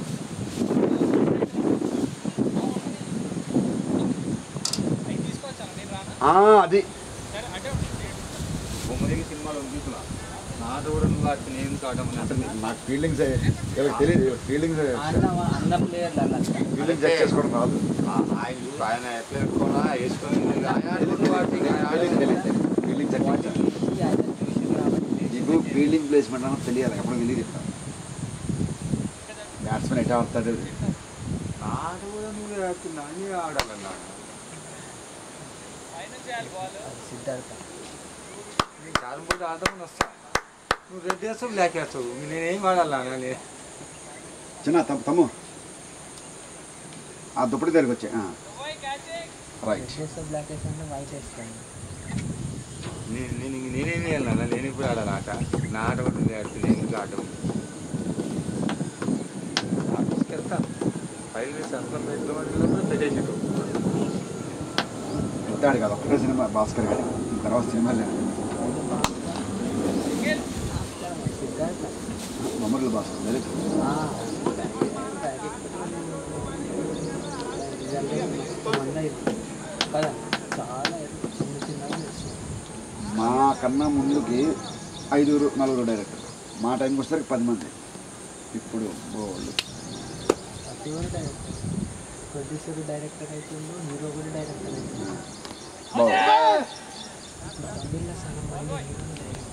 ఆ, అది
బొమ్మదిగి సినిమాలో చూస్తున్నా నా దూరంలో వచ్చి నేను కావడం
అంటే నాకు ఫీల్డింగ్స్ తెలియదు ఫీల్డింగ్స్
అన్న అన్న ప్లేయర్ అలా
ఫీల్డింగ్ చెక్ చేసుకోవడం రాదు
ఆయన చూ- ఆయన ఎట్లా పెట్టుకోవాలా వేసుకొని
ఫీల్డింగ్ చెక్ నీకు ఫీల్డింగ్ ప్లేస్మెంట్ అన్నది తెలియాలి ఎప్పుడు తెలియదు ఇక్కడ బ్యాట్స్మెన్ ఎట్లా ఆడతాడు
నా దూరం నువ్వు ఆడుతున్నా అని ఆడాలన్నా
సిద్ధార్థ
నేను కాలం పోటీ ఆడమని వస్తా నువ్వు రెడ్ వేస్తావు బ్లాక్ వేస్తావు నేనేం ఆడాలన్నా నేను
చిన్న తమ్ము తమ్ము ఆ దుప్పటి దగ్గరికి వచ్చాయి రైట్
వేస్తే బ్లాక్ వేస్తే వైట్ వేస్తాను
నేను నేను ఇంక నేనేం చేయాలన్నా నేను ఇప్పుడు ఆడాలి ఆట నా ఆట కూడా ఉంది ఆడుతుంది నేను ఇంకా ఆట ఉంది ఆఫీస్కి వెళ్తా ఫైల్ వేసి అందులో పెట్టుకోమని పెట్టేసాడు
పెద్దాడు కాదు ఒక్కటే సినిమా భాస్కర్ గారి తర్వాత సినిమా లేదు
సిద్ధార్థ
మమ్మర్లు భాస్కర్ డైరెక్ట్
ఆ, బ్యాగ్ ఎక్కుతుంది.
మాకన్నా ముందుకి ఐదుగురు నలుగురు డైరెక్టర్ మా టైంకి వచ్చేసరికి పది మంది ఇప్పుడు బోళ్ళు
ప్రతి కూడా డైరెక్టర్ ప్రొడ్యూసర్ డైరెక్టర్ అవుతుందో హీరో కూడా డైరెక్టర్ అవుతుందో
బాగుంది
తమిళ్లో సగం మంది హీరో డైరెక్టర్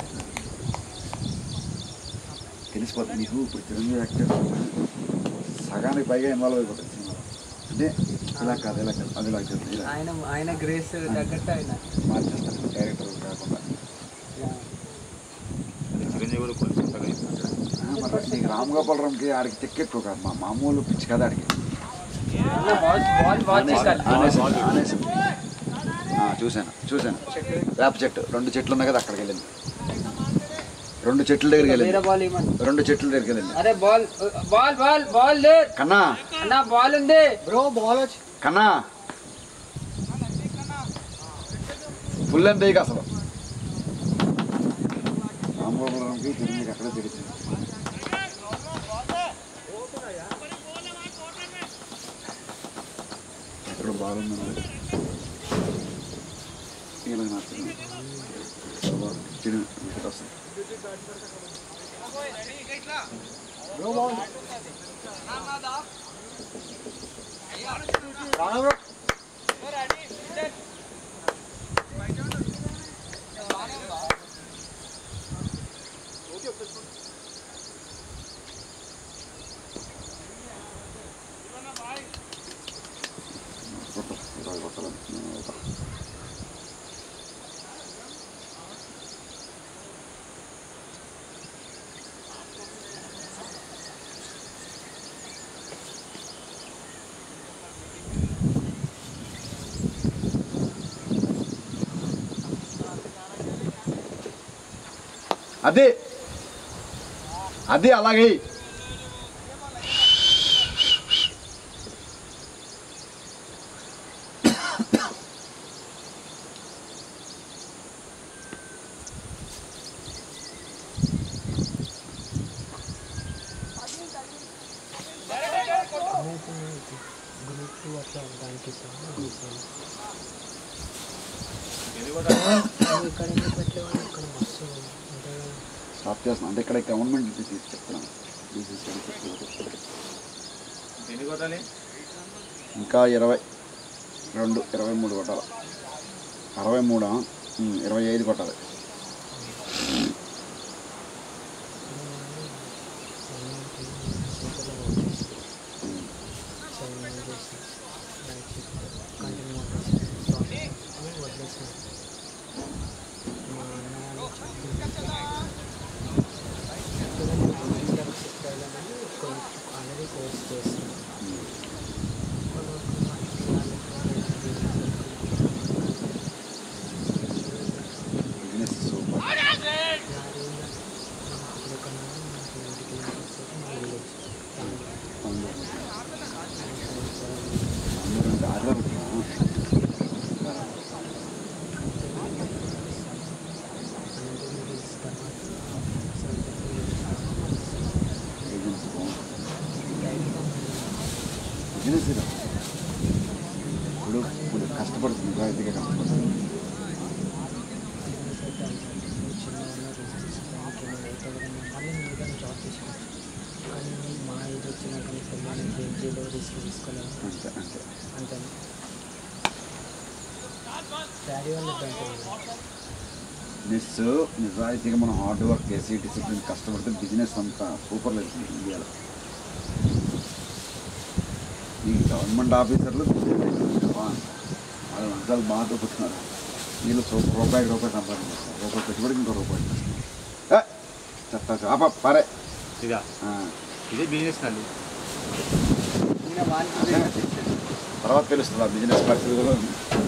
తెలిసిపోతుంది నీకు ఇప్పుడు చిరంజీవి యాక్టర్ సగానికి పైగా ఇన్వాల్వ్ అయిపోతుంది సినిమాలో అంటే ఇలా కాదు ఇలా కాదు అది ఇలా కాదు ఇలా
ఆయన ఆయన గ్రేస్ తగ్గట్టు ఆయన
మార్చేస్తాను డైరెక్టర్ కాకుండా
యా.
చిరంజీవి కూడా కొంచెం కొత్తగా అయిపోయాడు.
ఆ, మరి నీకు రామ్ గోపాలరామ్కి ఆడికి చెక్ ఎక్కువ కాదు మా మామూలు పిచ్చి కదా ఆడికి
అన్న బాల్ బాల్ బాల్ చేశారు
ఆనేసింది, ఆనేసింది. ఆ, చూశాను చూశాను వేప చెట్టు రెండు చెట్లు ఉన్నాయి కదా అక్కడికి వెళ్ళింది రెండు చెట్ల దగ్గరికి
వేరే
వెళ్ళింది
బాల్ ఇవ్వమని
రెండు చెట్ల దగ్గరికి వెళ్ళింది
అరే బాల్ బాల్ బాల్ బాల్ లే
కన్నా
అన్న బాల్ ఉంది
బ్రో బాల్ వచ్చి
కన్నా ఫుల్ ఎంత ఇక అసలు రామ్ గోపాలరామ్కి చిరంజీవి అక్కడే తెలిసింది ఎక్కడ బాగుంది ఇలా నచ్చింది తిరిగి వికెట్ వస్తుంది
బ్రో బాల్ రానా బ్రో
కొట్టు ఇరవై కొట్టాలి నేను ఒక అది అది అలాగే
గ్రూప్ టూ అట్లా దానికి ఇస్తాను
ఇది కూడా
ఇక్కడ ఎందుకు పెట్టలేవాడు ఇక్కడ మస్తు అంటే
స్టాప్ చేస్తున్నాను అంటే ఇక్కడ గవర్నమెంట్ తీసి చెప్తున్నాను తీసేసి
ఎన్ని కొట్టాలి
ఇంకా ఇరవై రెండు ఇరవై మూడు కొట్టాలి అరవై మూడా ఉమ్, ఇరవై ఐదు కొట్టాలి
ఆల్రెడీ కోర్స్ చేస్తాను
బిజినెస్ సూపర్ అందరూ దారిలో పెట్టినా బిజినెస్ బిజినెస్ ఇది. ఇప్పుడు ఇప్పుడు కష్టపడుతుంది నిజాయితీగా కష్టపడుతుంది
కానీ మా ఏజ్ వచ్చినాక పిల్లలకి కేజీలో రిస్క్ తీసుకోలేదు
అంతే అంతే
అంతే డాడీ వాళ్ళు ఇబ్బంది
బిజినెస్ నిజాయితీగా మనం హార్డ్ వర్క్ చేసి డిసిప్లిన్ కష్టపడితే బిజినెస్ అంతా సూపర్ లేదు ఇండియాలో ఈ గవర్నమెంట్ ఆఫీసర్లు వాళ్ళు లంచాలు బాగా దొరుకుతున్నారు వీళ్ళు సూ- రూపాయికి రూపాయి సంపాదించారు రూపాయి పెట్టుబడికి ఇంకో రూపాయి ఏ, చెత్త చాప పరే
ఇదా
ఆ,
ఇదే బిజినెస్ అండి
ఈయన వానికి
అదే. తర్వాత తెలుస్తుంది ఆ బిజినెస్ పరిస్థితి కూడా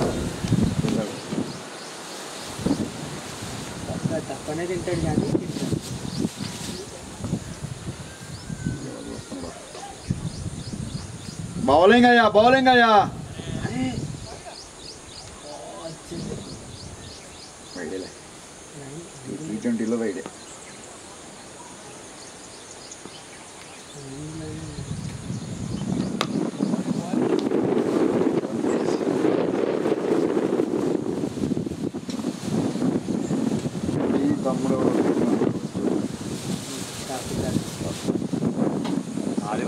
తప్ప- తప్పనే తింటాడు కానీ తింటాడు
బౌలింగ్ అయ్యా బౌలింగ్ అయ్యా
అరే వచ్చింది
వైడేలే
నైన్
టీ ట్వంటీలో వైడే
నైన్ నైన్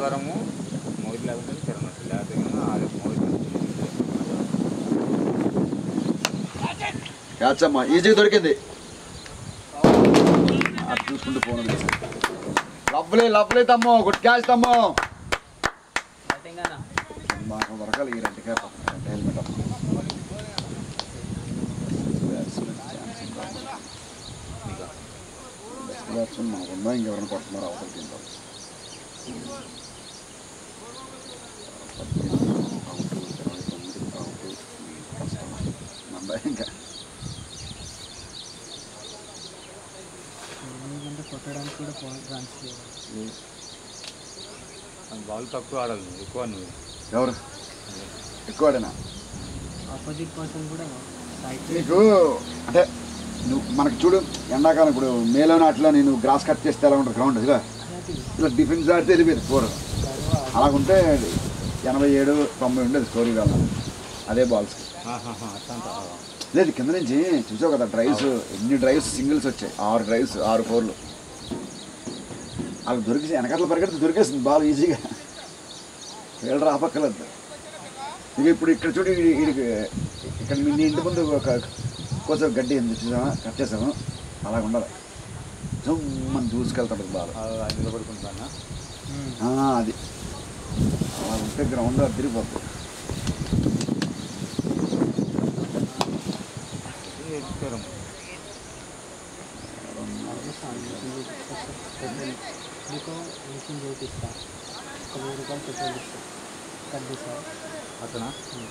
ఆదివారము మోదీ లేకపోతే కిరణ్ లేకపోతే కనుక ఆది మోదీ
క్యాచ్ అమ్మా ఈజీగా దొరికింది అది చూసుకుంటూ ఫోన్ లవ్లీ లవ్లీ తమ్ము గుడ్ క్యాచ్ తమ్ము
బ్యాటింగ్ అన్న
మాకు దొరకాలి ఈ రెండుకే రెండు హెల్మెట్ అమ్మ బ్యాట్స్మెన్ మనకుందా ఇంకెవరైనా కొడుతున్నారు అవసరం దీంట్లో మంద ఇంకా
ఎందుకంటే కొట్టడానికి కూడా పాయింట్ రన్స్ లేవు
బాల్ తక్కువ ఆడాలి నువ్వు, ఎక్కువ నువ్వు
ఎవరు ఎక్కువ ఆడేనా
ఆపోజిట్ పర్సన్ కూడా సైడ్
నీకు అంటే నువ్వు మనకు చూడు ఎండాకాలం ఇప్పుడు మేలో నాటిలో నేను గ్రాస్ కట్ చేస్తే ఎలా ఉంటుంది గ్రౌండ్ ఇలా ఇలా డిఫెన్స్ ఆడితే వెళ్ళిపోయింది ఫోర్ అలాగుంటే ఎనభై ఏడు తొంభై ఉండేది స్కోరీ వల్ల అదే బాల్స్
ఆహాహా, అట్లా అంటావా?
లేదు కింద నుంచి చూసావు కదా డ్రైవ్స్ ఎన్ని డ్రైవ్స్ సింగిల్స్ వచ్చాయి ఆరు డ్రైవ్స్ ఆరు ఫోర్లు వాళ్ళకి దొరికేసి వెనకట్ల పరిగెడితే దొరికేసింది బాల్ ఈజీగా వీళ్ళు రాపక్కలేదు ఇక ఇప్పుడు ఇక్కడ చూడు ఈ- ఈడికి ఇక్కడ మీ నీ ఇంటి ముందు ఒక కొంచెం గడ్డి ఉంది చూసామా కట్ చేసాము అలాగ ఉండాలి మనం దూసుకెళ్తాడు బాల్
ఆ, అది నిలబడుకుంటానా
ఆ, అది అలా ఉంటే గ్రౌండ్ తిరిగిపోతుంది
ఇది ఎత్తుకోరం.
మీకు మిషన్ చేపిస్తా ఒక వెయ్యి రూపాయలు పెట్రోల్ ఇస్తా కట్ చేస్తా
అతనా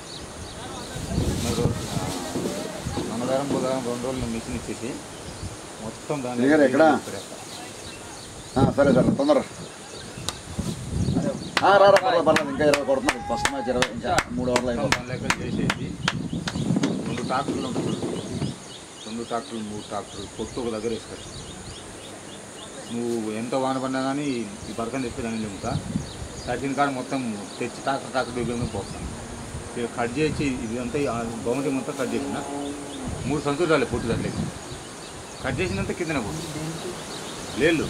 మూడు రోజులు ఆ, అన్నదారం బుధవారం రెండు రోజులు మిషన్ ఇచ్చేసి మొత్తం దాని
దిగారు ఎక్కడ? ఆ, సరే సరే తొందర ఆ, రా రా పర్లేదు పర్లేదు ఇంకా ఇరవై కొడుతున్నారు ఫస్ట్ మ్యాచ్ ఇరవై ఇంకా మూడు ఓవర్లు
మొత్తం
అయిపోతుంది
దాని లెక్కలు చేసేసి రెండు ట్రాక్టర్లు ఉంటుంది రెండు ట్రాక్టర్లు మూడు ట్రాక్టర్లు పొట్టు ఒక దగ్గర వేసుకోవచ్చు నువ్వు ఎంత వాన పడినా కానీ ఈ బరకం తెచ్చి దాన్ని నింపుతా తగ్గిన కాడ మొత్తం తెచ్చి ట్రాక్టర్ ట్రాక్టర్ దగ్గర పోతాను ఇక కట్ చేసి ఇది అంతా బౌండరీ మొత్తం కట్ చేసిన మూడు సంచులు రాలే పొట్టు దాంట్లోకి కట్ చేసినంత కిందనే పోతుంది
దేనికి
లేళ్ళు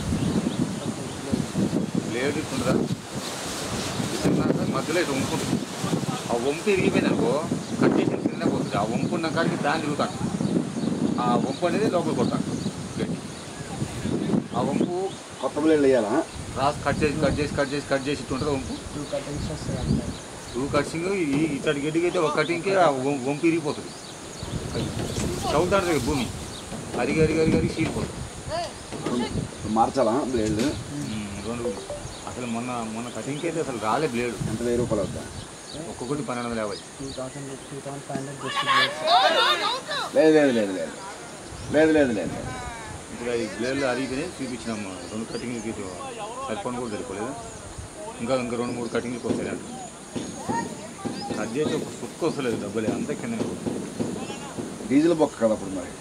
లేడు ఇట్టుండదా ఇట్లా మధ్యలో ఇటు వంపు ఉంటుంది. ఆ వంపు ఇరిగిపోయింది అనుకో కట్ చేసిన కింద పోతుంది ఆ వంపు ఉన్న కాడికి దాన్ని తిరుగుతాను ఆ వంపు అనేది లోపల కొడతాను గట్టి ఆ వంపు
కొత్త బిల్లు వేయాలా
క్రాస్ కట్ చేసి కట్ చేసి కట్ చేసి కట్ చేసి ఇట్టుంటుంది వంపు
టూ కటింగ్స్ వస్తాయి అంతే
టూ కట్సింగ్ ఈ ఇతడి గడ్డికి అయితే ఒక కటింగ్కి ఆ వం- వంపు ఇరిగిపోతుంది చదువుతాడు భూమి అరిగి అరిగి అరిగి అరిగి చీలిపోతుంది
మార్చాలా బ్లేడ్
ఉమ్, రెండు అసలు మొన్న మొన్న కటింగ్కి అయితే అసలు రాలే బ్లేడు
ఎంత వెయ్యి రూపాయలు అవుతా
ఒక్కొక్కటి పన్నెండు వందల యాభై
two thousand two thousand five hundred just
లేదు లేదు లేదు లేదు లేదు లేదు లేదు
ఇప్పుడు ఈ బ్లేడ్లు అరిగిపోయినాయి చూపించినాం రెండు కటింగ్లకి ఇది సరిపోను కూడా సరిపోలేదు ఇంకా ఇంకా రెండు మూడు కటింగ్లకి వస్తాయి అంట కట్ చేసి ఒక సుక్క వస్తలేదు డబ్బులే అంతా కింద
డీజిల్ బొక్క కదా అప్పుడు మరి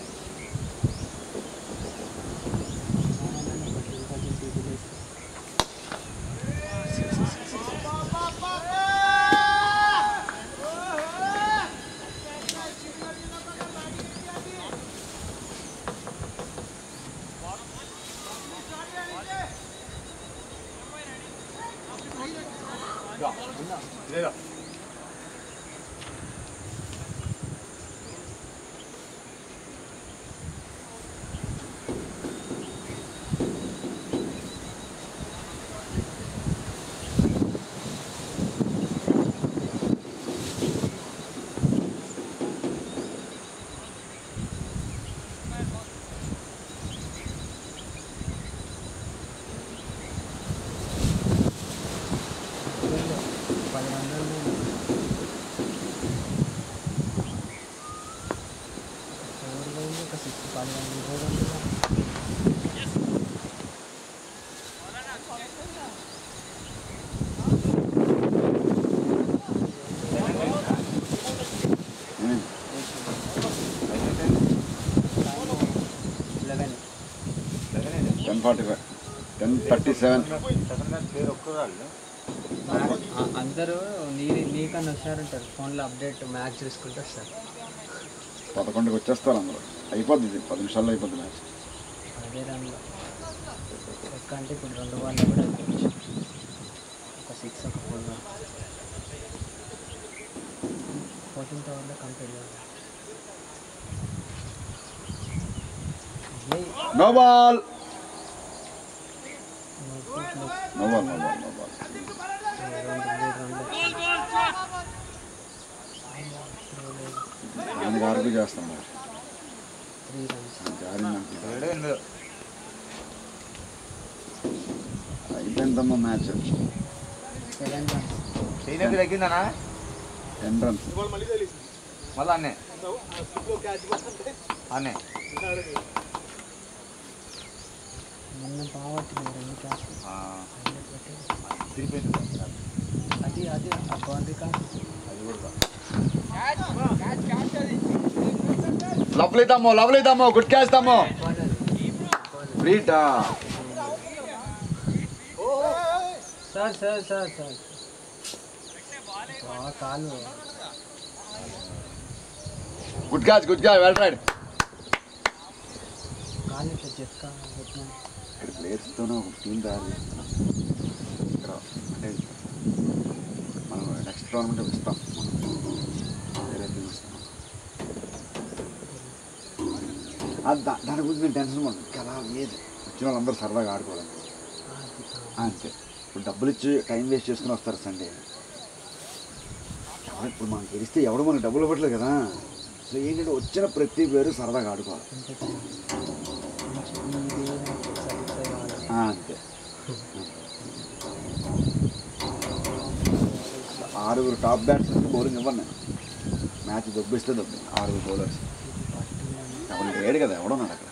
లేదా
పది వందలు ఫోర్ పోయింది ఒక సిక్స్ పది వందలు పోయింది
um.
Eleven
ten forty five ten thirty seven
పేరు ఒక్కరాళ్ళు
అందరూ నీ నీకన్నా వచ్చారంటారు ఫోన్లో అప్డేట్ మ్యాచ్ చూసుకుంటూ వస్తారు
పదకొండుకి వచ్చేస్తారు అందరూ అయిపోద్ది ఇది పది నిమిషాల్లో అయిపోద్ది మ్యాచ్
అదే దానిలో ఎక్క అంటే ఇప్పుడు రెండు వాళ్ళు కూడా అయిపోవచ్చు ఒక సిక్స్ ఒక ఫోర్ వరకు ఫోర్టీన్త్ అవర్లో కంప్లీట్ చేయాలి ఏ
no ball
notebook
no ball no ball no ball
రెండు మూడు రన్లు
దానికి ఆర్గ్యూ చేస్తాం మరి
త్రీ రన్స్
జారిందంటే
ఏడే ఎనిమిదో.
అయిపోయిందమ్మా మ్యాచ్
సెవెన్ రన్స్
చేయనది తగ్గిందనా
టెన్ రన్స్
మళ్ళా అన్నే అన్నే
మొన్న బాగొట్టిన రెండు క్యాచ్లు
ఆ,
హండ్రెడ్ కొట్టి
తిరిగిపోయింది
అది అది ఆ బౌండరీ కాదు
అది కూడా
లవ్లీ తమ్మో లవ్లీ తమ్మో గుడ్ క్యాచ్ తమ్మో ఫ్రీటా
సార్ సార్ సార్ సార్ బాగా కాలు
good catch good catch well ride
కాలు ఇట్లా చెక్క పెట్టినాను
ఇక్కడ ప్లేయర్స్తోనే ఒక టీం తయారు చేస్తున్నాం ఇక్కడ అంటే మనం నెక్స్ట్ టోర్నమెంట్ ఇస్తాం మనం వేరే టీం ఇస్తాం అది దా- దాని గురించి నేను టెన్షన్ పడను కదా ఏది వచ్చిన వాళ్ళందరూ సరదాగా ఆడుకోవడం అంతే ఇప్పుడు డబ్బులు ఇచ్చి టైం వేస్ట్ చేసుకుని వస్తారు సండే ఎవరు- ఇప్పుడు మనకి గెలిస్తే ఎవడు మనకి డబ్బులు ఇవ్వట్లేదు కదా సో ఏంటంటే వచ్చిన ప్రతి పేరు సరదాగా ఆడుకోవాలి
అంతే ఇది సాటిస్ఫై కావాలి
ఆ, అంతే ఆరుగురు టాప్ బ్యాట్స్మెన్ బౌలింగ్ ఇవ్వండి మ్యాచ్ దొబ్బిస్తే దొబ్బి ఆరుగురు బౌలర్స్ ఎవరు లేడు కదా ఎవడున్నాడు అక్కడ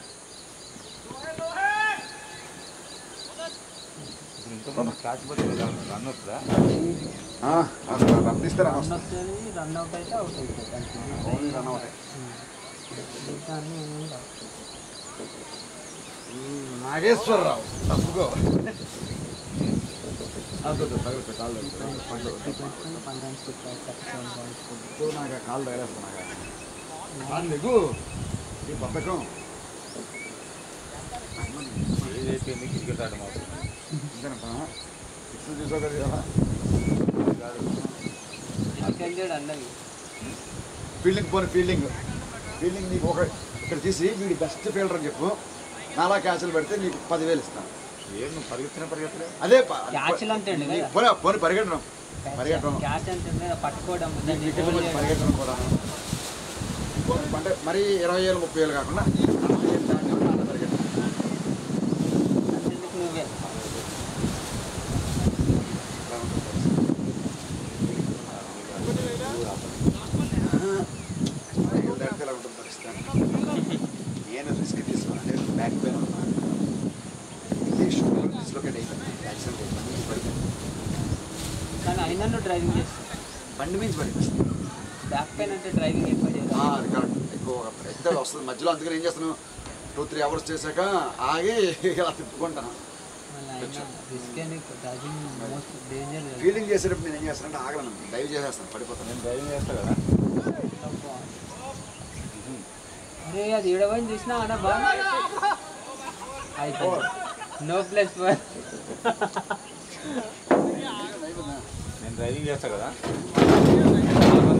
ఇప్పుడు ఇంతకుముందు క్యాచ్ పడి రన్ వస్తుందా
ఆ, అసలు రన్ తీస్తారా
రన్ వస్తుంది రన్ అవుట్ అయితే అవుట్ అవుతుంది దానికి
బౌలింగ్ రన్ అవుతాయి
మిగతా అన్నీ ఏమి రావు.
నాగేశ్వరరావు తప్పుకో
ఫిఫ్టీ పెట్టుకుని పది రన్స్ కొట్టాలి థర్టీ సెవెన్ బాల్స్ కొట్టి
నాకు ఆ కాలు తగలేస్తున్నా కాలు లేకు ఈ బద్దకం
ఏదైతే మీకు క్రికెట్ ఆడడం అవసరం
అంతేనంటా సిక్స్ చూసావు కదా ఇవాళ?
ఎందుకంటే అన్నది
ఫీల్డింగ్ పోనీ ఫీల్డింగ్ ఫీల్డింగ్ నీకు ఒక ఇక్కడ తీసి వీడి బెస్ట్ ఫీల్డర్ అని చెప్పు నాలా క్యాచ్లు పెడితే నీకు పదివేలు ఇస్తాను
ఏం నువ్వు పరిగెత్తినా పరిగెత్తలే
అదే ప-
క్యాచ్లు అంతే అండి
నీకు
కదా
పోనీ పోనీ పరిగెట్టడం పరిగెట్టడం
క్యాచ్ అంటే కదా పట్టుకోవడం దాన్ని
నీకు
hold
పోనీ
చేయడం.
పరిగెట్టడం కూడా అంటే మరీ ఇరవై వేలు ముప్పై వేలు కాకుండా పరిగెట్టడం
అంతెందుకు నువ్వే
ఐదు దాటితే ఇలా ఉంటుంది పరిస్థితి నేను రిస్క్ తీసుకున్నాను నేను బ్యాక్ పెయిన్ ఉన్నాను ఇది షుగర్ డిస్లొకేట్ అయిపోయింది యాక్సిడెంట్ అయిపోయింది పడిపోయింది
కానీ అయినా నువ్వు డ్రైవింగ్ చేస్తావు
బండి మించి పడిపోయింది
బ్యాక్ పెయిన్ అంటే డ్రైవింగ్ ఎక్కువ
ఆ,
చేయాలి
అది కరెక్ట్ ఎక్కువ ఎక్కడ వస్తుంది మధ్యలో అందుకని ఏం చేస్తున్నాను టూ త్రీ అవర్స్ చేశాక ఆగి ఇలా తిప్పుకుంటాను
మళ్ళీ అయినా రిస్క్ నీకు డ్రైవింగ్ మోస్ట్ డేంజర్
ఫీల్డింగ్ చేసేటప్పుడు నేను ఏం చేస్తానంటే ఆగలను డైవ్ చేసేస్తాను పడిపోతాను
నేను డ్రైవింగ్ చేస్తా కదా
అరే అది ఏడవని చూసినా అన్న బాగా అయిపోయింది నో ప్లస్ వన్
నేను డ్రైవింగ్ చేస్తా కదా